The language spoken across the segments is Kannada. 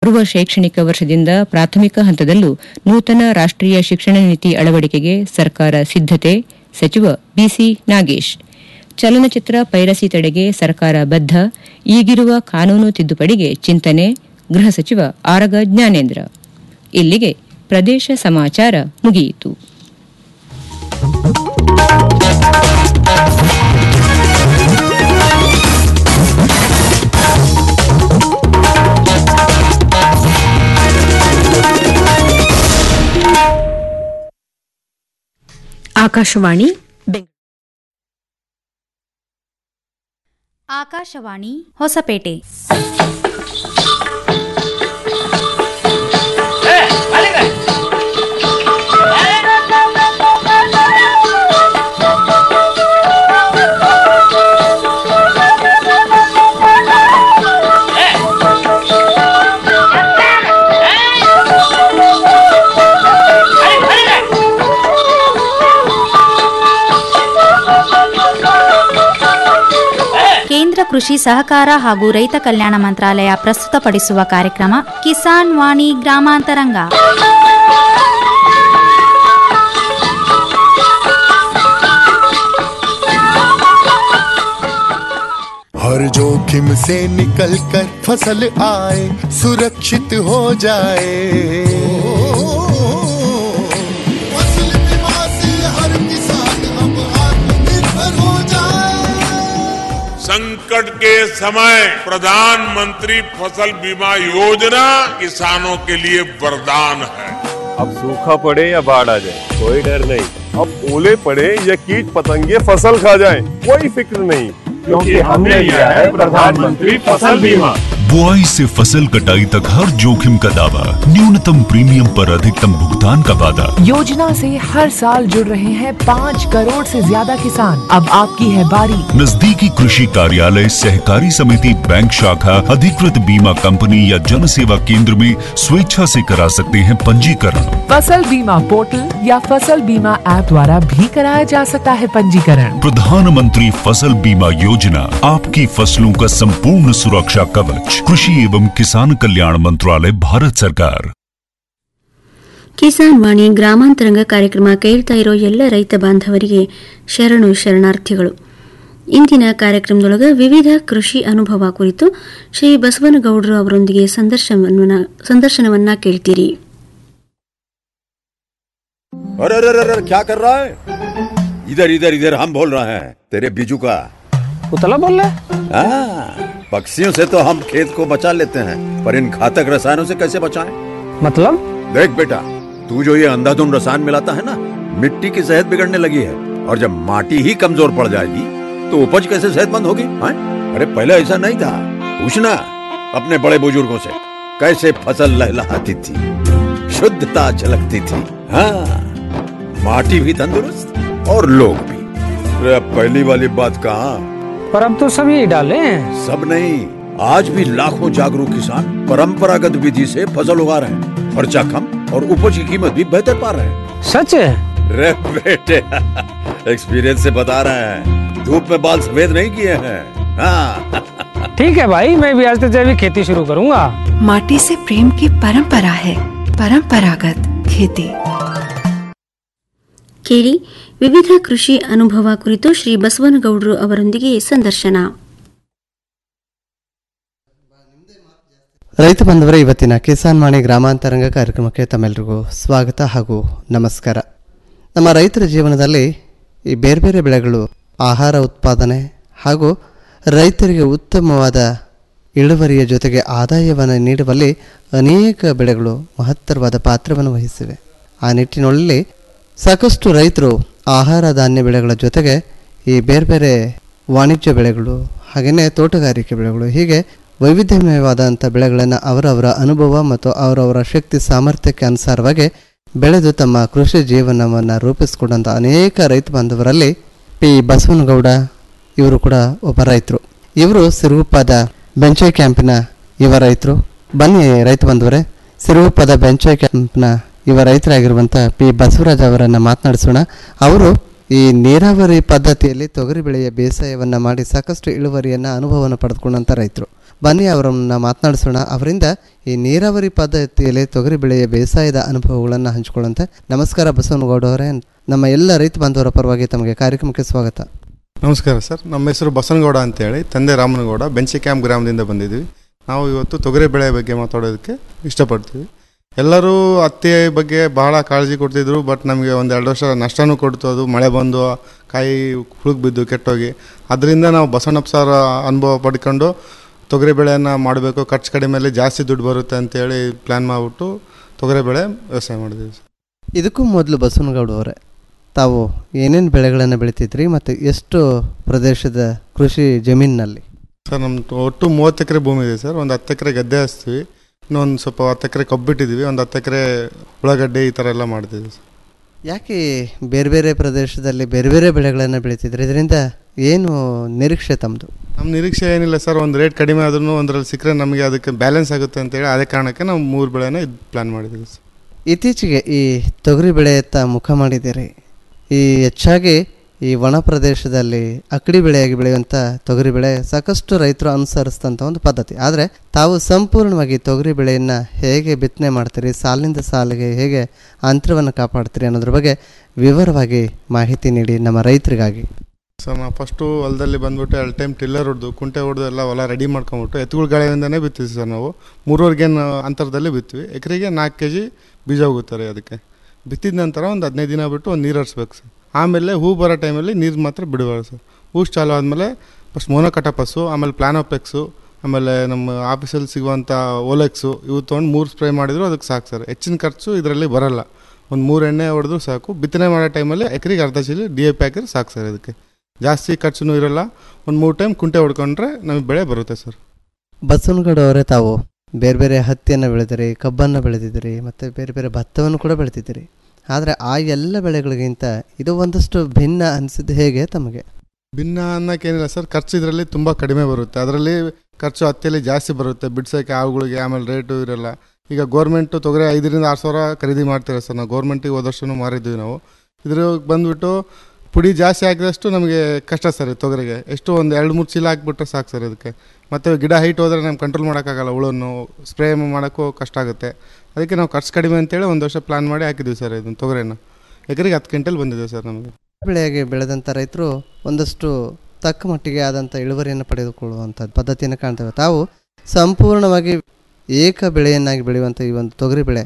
ಬರುವ ಶೈಕ್ಷಣಿಕ ವರ್ಷದಿಂದ ಪ್ರಾಥಮಿಕ ಹಂತದಲ್ಲೂ ನೂತನ ರಾಷ್ಟ್ರೀಯ ಶಿಕ್ಷಣ ನೀತಿ ಅಳವಡಿಕೆಗೆ ಸರ್ಕಾರ ಸಿದ್ದತೆ ಸಚಿವ ಬಿಸಿ ನಾಗೇಶ್ ಚಲನಚಿತ್ರ ಪೈರಸಿ ತಡೆಗೆ ಸರ್ಕಾರ ಬದ್ಧ ಈಗಿರುವ ಕಾನೂನು ತಿದ್ದುಪಡಿಗೆ ಚಿಂತನೆ ಗೃಹ ಸಚಿವ ಆರಗ ಜ್ಞಾನೇಂದ್ರ ಇಲ್ಲಿಗೆ ಪ್ರದೇಶ ಸಮಾಚಾರ ಮುಗಿಯಿತು ಆಕಾಶವಾಣಿ ಬೆಂಗಳೂರು ಆಕಾಶವಾಣಿ ಹೊಸಪೇಟೆ ಕೇಂದ್ರ ಕೃಷಿ ಸಹಕಾರ ಹಾಗೂ ರೈತ ಕಲ್ಯಾಣ ಮಂತ್ರಾಲಯ ಪ್ರಸ್ತುತಪಡಿಸುವ ಕಾರ್ಯಕ್ರಮ ಕಿಸಾನ್ ವಾಣಿ ಗ್ರಾಮಾಂತರಂಗ हर जोखिम से निकल कर फसल आए सुरक्षित हो जाए फसल बीमा से हर किसान अब आत्मनिर्भर हो जाए संकट के समय प्रधानमंत्री फसल बीमा योजना किसानों के लिए वरदान है अब सूखा पड़े या बाढ़ आ जाए कोई डर नहीं अब ओले पड़े या कीट पतंगे फसल खा जाए कोई फिक्र नहीं क्योंकि हमने लिया है प्रधानमंत्री फसल बीमा बुआई से फसल कटाई तक हर जोखिम का दावा न्यूनतम प्रीमियम पर अधिकतम भुगतान का वादा योजना से हर साल जुड़ रहे हैं पाँच करोड़ से ज्यादा किसान अब आपकी है बारी नजदीकी कृषि कार्यालय सहकारी समिति बैंक शाखा अधिकृत बीमा कंपनी या जन सेवा केंद्र में स्वेच्छा से करा सकते हैं पंजीकरण फसल बीमा पोर्टल या फसल बीमा ऐप द्वारा भी कराया जा सकता है पंजीकरण प्रधानमंत्री फसल बीमा योजना आपकी फसलों का संपूर्ण सुरक्षा कवच कृषि एवं किसान कल्याण मंत्रालय भारत सरकार ಕಿಸಾನ್ ವಾಣಿ ಗ್ರಾಮಾಂತರಂಗ ಕಾರ್ಯಕ್ರಮ ಕೇಳ್ತಾ ಇರೋ ಎಲ್ಲ ರೈತ ಬಾಂಧವರಿಗೆ ಶರಣು ಶರಣಾರ್ಥಿಗಳು ಇಂದಿನ ಕಾರ್ಯಕ್ರಮದೊಳಗೆ ವಿವಿಧ ಕೃಷಿ ಅನುಭವ ಕುರಿತು ಶ್ರೀ ಬಸವನಗೌಡರು ಅವರೊಂದಿಗೆ ಸಂದರ್ಶನವನ್ನ ಸಂದರ್ಶನವನ್ನ ಕೇಳ್ತೀರಿ अरे अरे अरे अरे, क्या कर रहा है इधर इधर इधर हम बोल रहे हैं तेरे बीजू का उतला बोल रहा हाँ, पक्षियों से तो हम खेत को बचा लेते हैं पर इन घातक रसायनों से कैसे बचाएं? मतलब देख बेटा तू जो ये अंधाधुंध रसायन मिलाता है ना मिट्टी की सेहत बिगड़ने लगी है और जब माटी ही कमजोर पड़ जाएगी तो उपज कैसे सेहतमंद होगी हाँ? अरे पहले ऐसा नहीं था पूछना अपने बड़े बुजुर्गों से कैसे फसल लहलहाती थी शुद्धता झलकती थी हाँ माटी भी तंदुरुस्त और लोग भी अरे अब पहली वाली बात कहाँ पर अब तो सब यही डाले हैं सब नहीं आज भी लाखों जागरूक किसान परंपरागत विधि से फसल उगा रहे हैं खर्चा कम और उपज की कीमत भी बेहतर पा रहे हैं सच है रे बेटे एक्सपीरियंस से बता रहे हैं धूप में बाल सफेद नहीं किए हैं हाँ ठीक है भाई मैं भी आज से जैविक खेती शुरू करूंगा माटी से प्रेम की परंपरा है परंपरागत खेती ಕೇಳಿ ವಿವಿಧ ಕೃಷಿ ಅನುಭವ ಕುರಿತು ಶ್ರೀ ಬಸವನಗೌಡರು ಅವರೊಂದಿಗೆ ಸಂದರ್ಶನ ರೈತ ಬಂಧುವರ ಇವತ್ತಿನ ಕಿಸಾನ್ ವಾಣಿ ಗ್ರಾಮಾಂತರಂಗ ಕಾರ್ಯಕ್ರಮಕ್ಕೆ ತಮ್ಮೆಲ್ಲರಿಗೂ ಸ್ವಾಗತ ಹಾಗೂ ನಮಸ್ಕಾರ ನಮ್ಮ ರೈತರ ಜೀವನದಲ್ಲಿ ಈ ಬೇರೆ ಬೇರೆ ಬೆಳೆಗಳು ಆಹಾರ ಉತ್ಪಾದನೆ ಹಾಗೂ ರೈತರಿಗೆ ಉತ್ತಮವಾದ ಇಳುವರಿಯ ಜೊತೆಗೆ ಆದಾಯವನ್ನು ನೀಡುವಲ್ಲಿ ಅನೇಕ ಬೆಳೆಗಳು ಮಹತ್ತರವಾದ ಪಾತ್ರವನ್ನು ವಹಿಸಿವೆ ಆ ನಿಟ್ಟಿನಲ್ಲಿ ಸಾಕಷ್ಟು ರೈತರು ಆಹಾರ ಧಾನ್ಯ ಬೆಳೆಗಳ ಜೊತೆಗೆ ಈ ಬೇರೆ ಬೇರೆ ವಾಣಿಜ್ಯ ಬೆಳೆಗಳು ಹಾಗೆಯೇ ತೋಟಗಾರಿಕೆ ಬೆಳೆಗಳು ಹೀಗೆ ವೈವಿಧ್ಯಮಯವಾದಂಥ ಬೆಳೆಗಳನ್ನು ಅವರವರ ಅನುಭವ ಮತ್ತು ಅವರವರ ಶಕ್ತಿ ಸಾಮರ್ಥ್ಯಕ್ಕೆ ಅನುಸಾರವಾಗಿ ಬೆಳೆದು ತಮ್ಮ ಕೃಷಿ ಜೀವನವನ್ನು ರೂಪಿಸಿಕೊಂಡಂಥ ಅನೇಕ ರೈತ ಬಾಂಧವರಲ್ಲಿ ಪಿ ಬಸವನಗೌಡ ಇವರು ಕೂಡ ಒಬ್ಬ ರೈತರು ಇವರು ಸಿರುಗುಪ್ಪದ ಬೆಂಚೈ ಕ್ಯಾಂಪಿನ ಯುವ ರೈತರು ಬನ್ನಿ ರೈತ ಬಂಧುವರೇ ಸಿರುಗುಪ್ಪದ ಬೆಂಚೈ ಕ್ಯಾಂಪ್ನ ಯುವ ರೈತರಾಗಿರುವಂಥ ಪಿ ಬಸವರಾಜ್ ಅವರನ್ನು ಮಾತನಾಡಿಸೋಣ ಅವರು ಈ ನೀರಾವರಿ ಪದ್ಧತಿಯಲ್ಲಿ ತೊಗರಿ ಬೆಳೆಯ ಬೇಸಾಯವನ್ನು ಮಾಡಿ ಸಾಕಷ್ಟು ಇಳುವರಿಯನ್ನು ಅನುಭವವನ್ನು ಪಡೆದುಕೊಂಡಂಥ ರೈತರು ಬನ್ನಿ ಅವರನ್ನ ಮಾತನಾಡಿಸೋಣ ಅವರಿಂದ ಈ ನೀರಾವರಿ ಪದ್ಧತಿಯಲ್ಲಿ ತೊಗರಿ ಬೆಳೆಯ ಬೇಸಾಯದ ಅನುಭವಗಳನ್ನು ಹಂಚಿಕೊಳ್ಳುವಂತೆ ನಮಸ್ಕಾರ ಬಸವನಗೌಡ ಅವರೇ ನಮ್ಮ ಎಲ್ಲ ರೈತ ಬಾಂಧವರ ಪರವಾಗಿ ತಮಗೆ ಕಾರ್ಯಕ್ರಮಕ್ಕೆ ಸ್ವಾಗತ ನಮಸ್ಕಾರ ಸರ್ ನಮ್ಮ ಹೆಸರು ಬಸನಗೌಡ ಅಂತೇಳಿ ತಂದೆ ರಾಮನಗೌಡ ಬೆಂಚಿ ಕ್ಯಾಂಪ್ ಗ್ರಾಮದಿಂದ ಬಂದಿದ್ದೀವಿ ನಾವು ಇವತ್ತು ತೊಗರಿ ಬೆಳೆ ಬಗ್ಗೆ ಮಾತಾಡೋದಕ್ಕೆ ಇಷ್ಟಪಡ್ತೀವಿ ಎಲ್ಲರೂ ಹತ್ತಿ ಬಗ್ಗೆ ಬಹಳ ಕಾಳಜಿ ಕೊಡ್ತಿದ್ರು ಬಟ್ ನಮಗೆ ಒಂದು ಎರಡು ವರ್ಷ ನಷ್ಟನೂ ಕೊಡ್ತು ಅದು ಮಳೆ ಬಂದು ಕಾಯಿ ಹುಳುಕ್ ಬಿದ್ದು ಕೆಟ್ಟೋಗಿ ಅದರಿಂದ ನಾವು ಬಸವಣ್ಣಪ್ಪ ಸರ್ ಅನುಭವ ಪಡ್ಕೊಂಡು ತೊಗರಿ ಬೆಳೆಯನ್ನು ಮಾಡಬೇಕು ಖರ್ಚು ಕಡಿಮೆಯಲ್ಲಿ ಜಾಸ್ತಿ ದುಡ್ಡು ಬರುತ್ತೆ ಅಂತೇಳಿ ಪ್ಲ್ಯಾನ್ ಮಾಡಿಬಿಟ್ಟು ತೊಗರಿ ಬೆಳೆ ವ್ಯವಸಾಯ ಮಾಡಿದ್ದೀವಿ ಸರ್ ಇದಕ್ಕೂ ಮೊದಲು ಬಸವನಗೌಡ ಅವರೇ ತಾವು ಏನೇನು ಬೆಳೆಗಳನ್ನು ಬೆಳಿತಿದ್ರಿ ಮತ್ತು ಎಷ್ಟು ಪ್ರದೇಶದ ಕೃಷಿ ಜಮೀನಿನಲ್ಲಿ ಸರ್ ನಮ್ಮ ಒಟ್ಟು ಮೂವತ್ತು ಎಕರೆ ಭೂಮಿ ಇದೆ ಸರ್ ಒಂದು ಹತ್ತು ಎಕರೆ ಗದ್ದೆ ಹಚ್ತೀವಿ ಇನ್ನೊಂದು ಸ್ವಲ್ಪ ಹತ್ತು ಎಕರೆ ಕಬ್ಬಿಟ್ಟಿದ್ದೀವಿ ಒಂದು ಹತ್ತು ಎಕರೆ ಉಳ್ಳಾಗಡ್ಡೆ ಈ ಥರ ಎಲ್ಲ ಮಾಡ್ತಿದ್ದೀವಿ ಸರ್ ಯಾಕೆ ಬೇರೆ ಬೇರೆ ಪ್ರದೇಶದಲ್ಲಿ ಬೇರೆ ಬೇರೆ ಬೆಳೆಗಳನ್ನು ಬೆಳಿತಿದ್ರಿ ಇದರಿಂದ ಏನು ನಿರೀಕ್ಷೆ ತಮ್ಮದು ನಮ್ಮ ನಿರೀಕ್ಷೆ ಏನಿಲ್ಲ ಸರ್ ಒಂದು ರೇಟ್ ಕಡಿಮೆ ಆದ್ರೂ ಒಂದರಲ್ಲಿ ಸಿಕ್ಕರೆ ನಮಗೆ ಅದಕ್ಕೆ ಬ್ಯಾಲೆನ್ಸ್ ಆಗುತ್ತೆ ಅಂತೇಳಿ ಅದೇ ಕಾರಣಕ್ಕೆ ನಾವು ಮೂರು ಬೆಳೆನ ಇದು ಪ್ಲ್ಯಾನ್ ಮಾಡಿದ್ದೀವಿ ಸರ್ ಇತ್ತೀಚೆಗೆ ಈ ತೊಗರಿ ಬೆಳೆಯತ್ತ ಮುಖ ಮಾಡಿದ್ದೀರಿ ಈ ಹೆಚ್ಚಾಗಿ ಈ ಒಣ ಪ್ರದೇಶದಲ್ಲಿ ಅಕ್ಕಡಿ ಬೆಳೆಯಾಗಿ ಬೆಳೆಯುವಂಥ ತೊಗರಿ ಬೆಳೆ ಸಾಕಷ್ಟು ರೈತರು ಅನುಸರಿಸಿದಂಥ ಒಂದು ಪದ್ಧತಿ ಆದರೆ ತಾವು ಸಂಪೂರ್ಣವಾಗಿ ತೊಗರಿ ಬೆಳೆಯನ್ನು ಹೇಗೆ ಬಿತ್ತನೆ ಮಾಡ್ತೀರಿ ಸಾಲಿನಿಂದ ಸಾಲಿಗೆ ಹೇಗೆ ಅಂತರವನ್ನು ಕಾಪಾಡ್ತೀರಿ ಅನ್ನೋದ್ರ ಬಗ್ಗೆ ವಿವರವಾಗಿ ಮಾಹಿತಿ ನೀಡಿ ನಮ್ಮ ರೈತರಿಗಾಗಿ ಸರ್ ನಾವು ಫಸ್ಟು ಹೊಲದಲ್ಲಿ ಬಂದ್ಬಿಟ್ಟು ಎರಡು ಟೈಮ್ ಟಿಲ್ಲರ್ ಹೊಡೆದು ಕುಂಟೆ ಹೊಡೆದು ಎಲ್ಲ ಹೊಲ ರೆಡಿ ಮಾಡ್ಕೊಂಬಿಟ್ಟು ಎತ್ತುಗಳ ಗಾಳಿಯಿಂದನೇ ಬಿತ್ತೀವಿ ಸರ್ ನಾವು ಮೂರುವರೆ ಗೇನ್ ಅಂತರದಲ್ಲಿ ಬಿತ್ತೀವಿ ಎಕರೆಗೆ ನಾಲ್ಕು ಕೆ ಜಿ ಬೀಜ ಹೋಗುತ್ತಾರೆ ಅದಕ್ಕೆ ಬಿತ್ತಿದ ನಂತರ ಒಂದು ಹದಿನೈದು ದಿನ ಬಿಟ್ಟು ಒಂದು ನೀರು ಹರಿಸ್ಬೇಕು ಸರ್ ಆಮೇಲೆ ಹೂ ಬರೋ ಟೈಮಲ್ಲಿ ನೀರು ಮಾತ್ರ ಬಿಡಬಾರ್ದು ಸರ್ ಹೂ ಚಾಲು ಆದಮೇಲೆ ಫಸ್ಟ್ ಮೋನೋಕಟಪಸ್ಸು ಆಮೇಲೆ ಪ್ಲಾನೋಪೆಕ್ಸು ಆಮೇಲೆ ನಮ್ಮ ಆಫೀಸಲ್ಲಿ ಸಿಗುವಂಥ ಓಲೆಕ್ಸು ಇವು ತೊಗೊಂಡು ಮೂರು ಸ್ಪ್ರೇ ಮಾಡಿದ್ರು ಅದಕ್ಕೆ ಸಾಕು ಸರ್ ಹೆಚ್ಚಿನ ಖರ್ಚು ಇದರಲ್ಲಿ ಬರಲ್ಲ ಒಂದು ಮೂರು ಎಣ್ಣೆ ಹೊಡೆದ್ರು ಸಾಕು ಬಿತ್ತನೆ ಮಾಡೋ ಟೈಮಲ್ಲಿ ಎಕರೆಗೆ ಅರ್ಧ ಚೀಲ ಡಿ ಎ ಪಿ ಹಾಕಿದ್ರೆ ಸಾಕು ಸರ್ ಇದಕ್ಕೆ ಜಾಸ್ತಿ ಖರ್ಚು ಇರಲ್ಲ ಒಂದು ಮೂರು ಟೈಮ್ ಕುಂಟೆ ಹೊಡ್ಕೊಂಡ್ರೆ ನಮಗೆ ಬೆಳೆ ಬರುತ್ತೆ ಸರ್ ಬಸವನಗೌಡ ಅವರೇ ತಾವು ಬೇರೆ ಬೇರೆ ಹತ್ತಿಯನ್ನು ಬೆಳೆದಿರಿ ಕಬ್ಬನ್ನು ಬೆಳೆದಿದ್ದೀರಿ ಮತ್ತು ಬೇರೆ ಬೇರೆ ಭತ್ತವನ್ನು ಕೂಡ ಬೆಳೆದಿದ್ದೀರಿ ಆದರೆ ಆ ಎಲ್ಲ ಬೆಳೆಗಳಿಗಿಂತ ಇದು ಒಂದಷ್ಟು ಭಿನ್ನ ಅನಿಸಿದ್ದು ಹೇಗೆ ತಮಗೆ ಭಿನ್ನ ಅನ್ನೋಕ್ಕೇನಿಲ್ಲ ಸರ್ ಖರ್ಚು ಇದರಲ್ಲಿ ತುಂಬ ಕಡಿಮೆ ಬರುತ್ತೆ ಅದರಲ್ಲಿ ಖರ್ಚು ಹತ್ತಿಯಲ್ಲಿ ಜಾಸ್ತಿ ಬರುತ್ತೆ ಬಿಡ್ಸೋಕ್ಕೆ ಆವುಗಳಿಗೆ ಆಮೇಲೆ ರೇಟು ಇರಲ್ಲ ಈಗ ಗೌರ್ಮೆಂಟು ತೊಗರಿ ಐದರಿಂದ ಆರು ಸಾವಿರ ಖರೀದಿ ಮಾಡ್ತಾರೆ ಸರ್ ನಾವು ಗೌರ್ಮೆಂಟಿಗೆ ಹೋದಷ್ಟು ಮಾರಿದ್ವಿ ನಾವು ಇದ್ರ ಬಂದುಬಿಟ್ಟು ಪುಡಿ ಜಾಸ್ತಿ ಹಾಕಿದಷ್ಟು ನಮಗೆ ಕಷ್ಟ ಸರ್ ಈ ತೊಗರಿಗೆ ಎಷ್ಟು ಒಂದು ಎರಡು ಮೂರು ಚೀಲ ಹಾಕ್ಬಿಟ್ರೆ ಸಾಕು ಸರ್ ಇದಕ್ಕೆ ಮತ್ತು ಗಿಡ ಹೈಟ್ ಹೋದರೆ ನಮ್ಗೆ ಕಂಟ್ರೋಲ್ ಮಾಡೋಕ್ಕಾಗಲ್ಲ ಹುಳನ್ನು ಸ್ಪ್ರೇ ಮಾಡೋಕ್ಕೂ ಕಷ್ಟ ಆಗುತ್ತೆ ಅದಕ್ಕೆ ನಾವು ಖರ್ಚು ಕಡಿಮೆ ಅಂತೇಳಿ ಒಂದು ವರ್ಷ ಪ್ಲ್ಯಾನ್ ಮಾಡಿ ಹಾಕಿದ್ವಿ ಸರ್ ಇದನ್ನು ತೊಗರಿನ ಎಕರೆಗೆ ಹತ್ತು ಕ್ವಿಂಟಲ್ ಬಂದಿದೆ ಸರ್ ನಮಗೆ ಬೆಳೆಯಾಗಿ ಬೆಳೆದಂಥ ರೈತರು ಒಂದಷ್ಟು ತಕ್ಕ ಮಟ್ಟಿಗೆ ಆದಂಥ ಇಳುವರಿಯನ್ನು ಪಡೆದುಕೊಳ್ಳುವಂಥ ಪದ್ಧತಿಯನ್ನು ಕಾಣ್ತೇವೆ ತಾವು ಸಂಪೂರ್ಣವಾಗಿ ಏಕ ಬೆಳೆಯನ್ನಾಗಿ ಬೆಳೆಯುವಂಥ ಈ ಒಂದು ತೊಗರಿ ಬೆಳೆ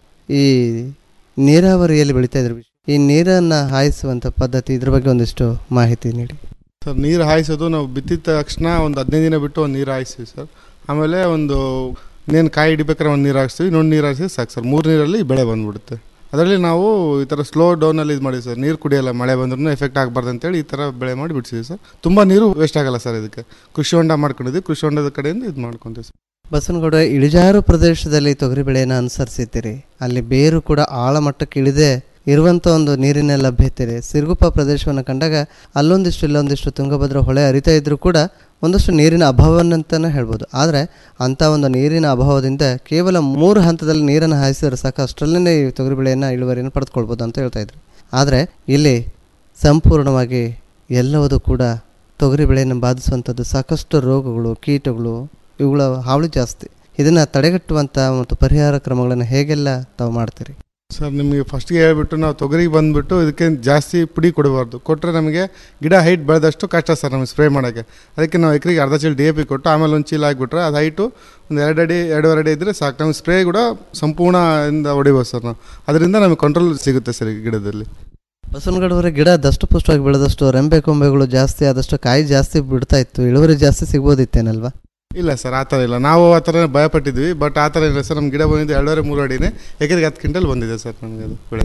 ಈ ನೀರಾವರಿಯಲ್ಲಿ ಬೆಳೀತಾ ಇದ್ರು ಈ ನೀರನ್ನು ಹಾಯಿಸುವಂಥ ಪದ್ಧತಿ ಇದ್ರ ಬಗ್ಗೆ ಒಂದಿಷ್ಟು ಮಾಹಿತಿ ನೀಡಿ ಸರ್ ನೀರು ಹಾಯಿಸೋದು ನಾವು ಬಿತ್ತಿದ ತಕ್ಷಣ ಒಂದು ಹದಿನೈದು ದಿನ ಬಿಟ್ಟು ಒಂದು ನೀರು ಹಾಯಿಸ್ತೀವಿ ಸರ್ ಆಮೇಲೆ ಒಂದು ಇನ್ನೇನು ಕಾಯಿ ಹಿಡಿಬೇಕಾದ್ರೆ ಒಂದು ನೀರು ಹಾಕ್ಸ್ತೀವಿ ಇನ್ನೊಂದು ನೀರು ಹಾಯಿಸಿ ಸಾಕು ಸರ್ ಮೂರು ನೀರಲ್ಲಿ ಬೆಳೆ ಬಂದ್ಬಿಡುತ್ತೆ ಅದರಲ್ಲಿ ನಾವು ಈ ಥರ ಸ್ಲೋ ಡೌನಲ್ಲಿ ಇದು ಮಾಡಿದ್ವಿ ಸರ್ ನೀರು ಕುಡಿಯಲ್ಲ ಮಳೆ ಬಂದ್ರೂ ಎಫೆಕ್ಟ್ ಆಗಬಾರ್ದು ಅಂತೇಳಿ ಈ ಥರ ಬೆಳೆ ಮಾಡಿ ಬಿಡ್ಸಿದ್ವಿ ಸರ್ ತುಂಬ ನೀರು ವೇಸ್ಟ್ ಆಗಲ್ಲ ಸರ್ ಇದಕ್ಕೆ ಕೃಷಿ ಹೊಂಡ ಮಾಡ್ಕೊಂಡಿದ್ವಿ ಕೃಷಿ ಹೊಂಡದ ಕಡೆಯಿಂದ ಇದು ಮಾಡ್ಕೊತೀವಿ ಸರ್ ಬಸವನಗೌಡ ಇಳಿಜಾರು ಪ್ರದೇಶದಲ್ಲಿ ತೊಗರಿ ಬೆಳೆಯನ್ನು ಅನುಸರಿಸಿದ್ದೀರಿ ಅಲ್ಲಿ ಬೇರು ಕೂಡ ಆಳಮಟ್ಟಕ್ಕೆ ಇಳಿದೇ ಇರುವಂಥ ಒಂದು ನೀರಿನ ಲಭ್ಯತೆ ಇದೆ ಸಿರುಗುಪ್ಪ ಪ್ರದೇಶವನ್ನು ಕಂಡಾಗ ಅಲ್ಲೊಂದಿಷ್ಟು ಇಲ್ಲೊಂದಿಷ್ಟು ತುಂಗಭದ್ರಾ ಹೊಳೆ ಹರಿತಾ ಇದ್ರೂ ಕೂಡ ಒಂದಷ್ಟು ನೀರಿನ ಅಭಾವನಂತಲೇ ಹೇಳ್ಬೋದು ಆದರೆ ಅಂಥ ಒಂದು ನೀರಿನ ಅಭಾವದಿಂದ ಕೇವಲ ಮೂರು ಹಂತದಲ್ಲಿ ನೀರನ್ನು ಹಾಯಿಸಿದ್ರೆ ಸಾಕು ಅಷ್ಟರಲ್ಲೇ ಈ ತೊಗರಿ ಬೆಳೆಯನ್ನು ಇಳುವರಿಯನ್ನು ಪಡೆದುಕೊಳ್ಬೋದು ಅಂತ ಹೇಳ್ತಾ ಇದ್ರು ಆದರೆ ಇಲ್ಲಿ ಸಂಪೂರ್ಣವಾಗಿ ಎಲ್ಲವೂ ಕೂಡ ತೊಗರಿ ಬೆಳೆಯನ್ನು ಬಾಧಿಸುವಂಥದ್ದು ಸಾಕಷ್ಟು ರೋಗಗಳು ಕೀಟಗಳು ಇವುಗಳ ಹಾವಳಿ ಜಾಸ್ತಿ ಇದನ್ನು ತಡೆಗಟ್ಟುವಂಥ ಮತ್ತು ಪರಿಹಾರ ಕ್ರಮಗಳನ್ನು ಹೇಗೆಲ್ಲ ತಾವು ಮಾಡ್ತೀರಿ ಸರ್ ನಿಮಗೆ ಫಸ್ಟ್ಗೆ ಹೇಳ್ಬಿಟ್ಟು ನಾವು ತೊಗರಿಗೆ ಬಂದುಬಿಟ್ಟು ಇದಕ್ಕೆ ಜಾಸ್ತಿ ಪುಡಿ ಕೊಡಬಾರ್ದು ಕೊಟ್ಟರೆ ನಮಗೆ ಗಿಡ ಹೈಟ್ ಬೆಳೆದಷ್ಟು ಕಷ್ಟ ಸರ್ ನಮಗೆ ಸ್ಪ್ರೇ ಮಾಡೋಕ್ಕೆ ಅದಕ್ಕೆ ನಾವು ಎಕರೆಗೆ ಅರ್ಧ ಚೀಲ ಡಿ ಎ ಪಿ ಕೊಟ್ಟು ಆಮೇಲೆ ಒಂದು ಚೀಲ ಹಾಕ್ಬಿಟ್ರೆ ಅದು ಹೈಟು ಒಂದು ಎರಡು ಅಡಿ ಎರಡೂವರೆ ಅಡಿ ಇದ್ದರೆ ಸಾಕು ನಮಗೆ ಸ್ಪ್ರೇ ಕೂಡ ಸಂಪೂರ್ಣ ಇಂದ ಹೊಡಿಬೋದು ಸರ್ ನಾವು ಅದರಿಂದ ನಮಗೆ ಕಂಟ್ರೋಲ್ ಸಿಗುತ್ತೆ ಸರ್ ಈ ಗಿಡದಲ್ಲಿ ಬಸವನಗಡವರ ಗಿಡ ದಷ್ಟು ಪುಷ್ಟವಾಗಿ ಬೆಳೆದಷ್ಟು ರೆಂಬೆ ಕೊಂಬೆಗಳು ಜಾಸ್ತಿ ಆದಷ್ಟು ಕಾಯಿ ಜಾಸ್ತಿ ಬಿಡ್ತಾ ಇತ್ತು ಇಳುವರಿ ಜಾಸ್ತಿ ಸಿಗ್ಬೋದಿತ್ತೇನಲ್ವಾ ಇಲ್ಲ ಸರ್ ಆ ಥರ ಇಲ್ಲ ನಾವು ಆ ಥರ ಭಯಪಟ್ಟಿದ್ವಿ ಬಟ್ ಆ ಥರ ಇಲ್ಲ ಸರ್ ನಮ್ಮ ಗಿಡ ಬಂದಿದ್ದು ಎರಡೂವರೆ ಮೂರು ಅಡಿನೇ ಎಕರೆಗೆ ಹತ್ತು ಕ್ವಿಂಟಲ್ ಬಂದಿದೆ ಸರ್ ನಮಗೆ ಅದು ಬೆಳೆ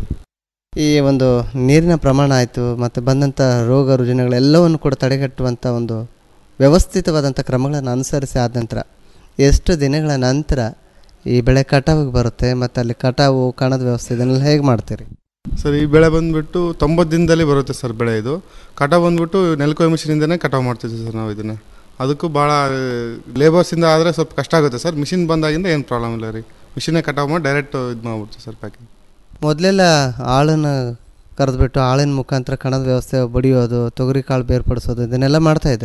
ಈ ಒಂದು ನೀರಿನ ಪ್ರಮಾಣ ಆಯಿತು ಮತ್ತು ಬಂದಂಥ ರೋಗ ರುಜಿನಗಳೆಲ್ಲವನ್ನು ಕೂಡ ತಡೆಗಟ್ಟುವಂಥ ಒಂದು ವ್ಯವಸ್ಥಿತವಾದಂಥ ಕ್ರಮಗಳನ್ನು ಅನುಸರಿಸಿ ಆದ ನಂತರ ಎಷ್ಟು ದಿನಗಳ ನಂತರ ಈ ಬೆಳೆ ಕಟಾವಿಗೆ ಬರುತ್ತೆ ಮತ್ತು ಅಲ್ಲಿ ಕಟಾವು ಕಣದ ವ್ಯವಸ್ಥೆ ಇದನ್ನೆಲ್ಲ ಹೇಗೆ ಮಾಡ್ತೀರಿ ಸರ್ ಈ ಬೆಳೆ ಬಂದುಬಿಟ್ಟು ತೊಂಬತ್ತು ದಿನದಲ್ಲಿ ಬರುತ್ತೆ ಸರ್ ಬೆಳೆ ಇದು ಕಟಾವು ಬಂದುಬಿಟ್ಟು ನೆಲಕೊಯ್ ಮಿಷಿನಿಂದನೇ ಕಟಾವು ಮಾಡ್ತಿದ್ವಿ ಸರ್ ನಾವು ಇದನ್ನು ಅದಕ್ಕೂ ಭಾಳ ಲೇಬರ್ಸಿಂದ ಆದರೆ ಸ್ವಲ್ಪ ಕಷ್ಟ ಆಗುತ್ತೆ ಸರ್ ಮಿಷಿನ್ ಬಂದಾಗಿಂದ ಏನು ಪ್ರಾಬ್ಲಮ್ ಇಲ್ಲ ರೀ ಮಿಷಿನೇ ಕಟಾವು ಮಾಡಿ ಡೈರೆಕ್ಟ್ ಇದು ಮಾಡ್ಬಿಡ್ತೀವಿ ಸರ್ ಪ್ಯಾಕಿಂಗ್ ಮೊದಲೆಲ್ಲ ಆಳನ್ನು ಕರೆದ್ಬಿಟ್ಟು ಆಳಿನ ಮುಖಾಂತರ ಕಣದ ವ್ಯವಸ್ಥೆ ಬಡಿಯೋದು ತೊಗರಿ ಕಾಳು ಬೇರ್ಪಡಿಸೋದು ಇದನ್ನೆಲ್ಲ ಮಾಡ್ತಾಯಿದ್ರಿ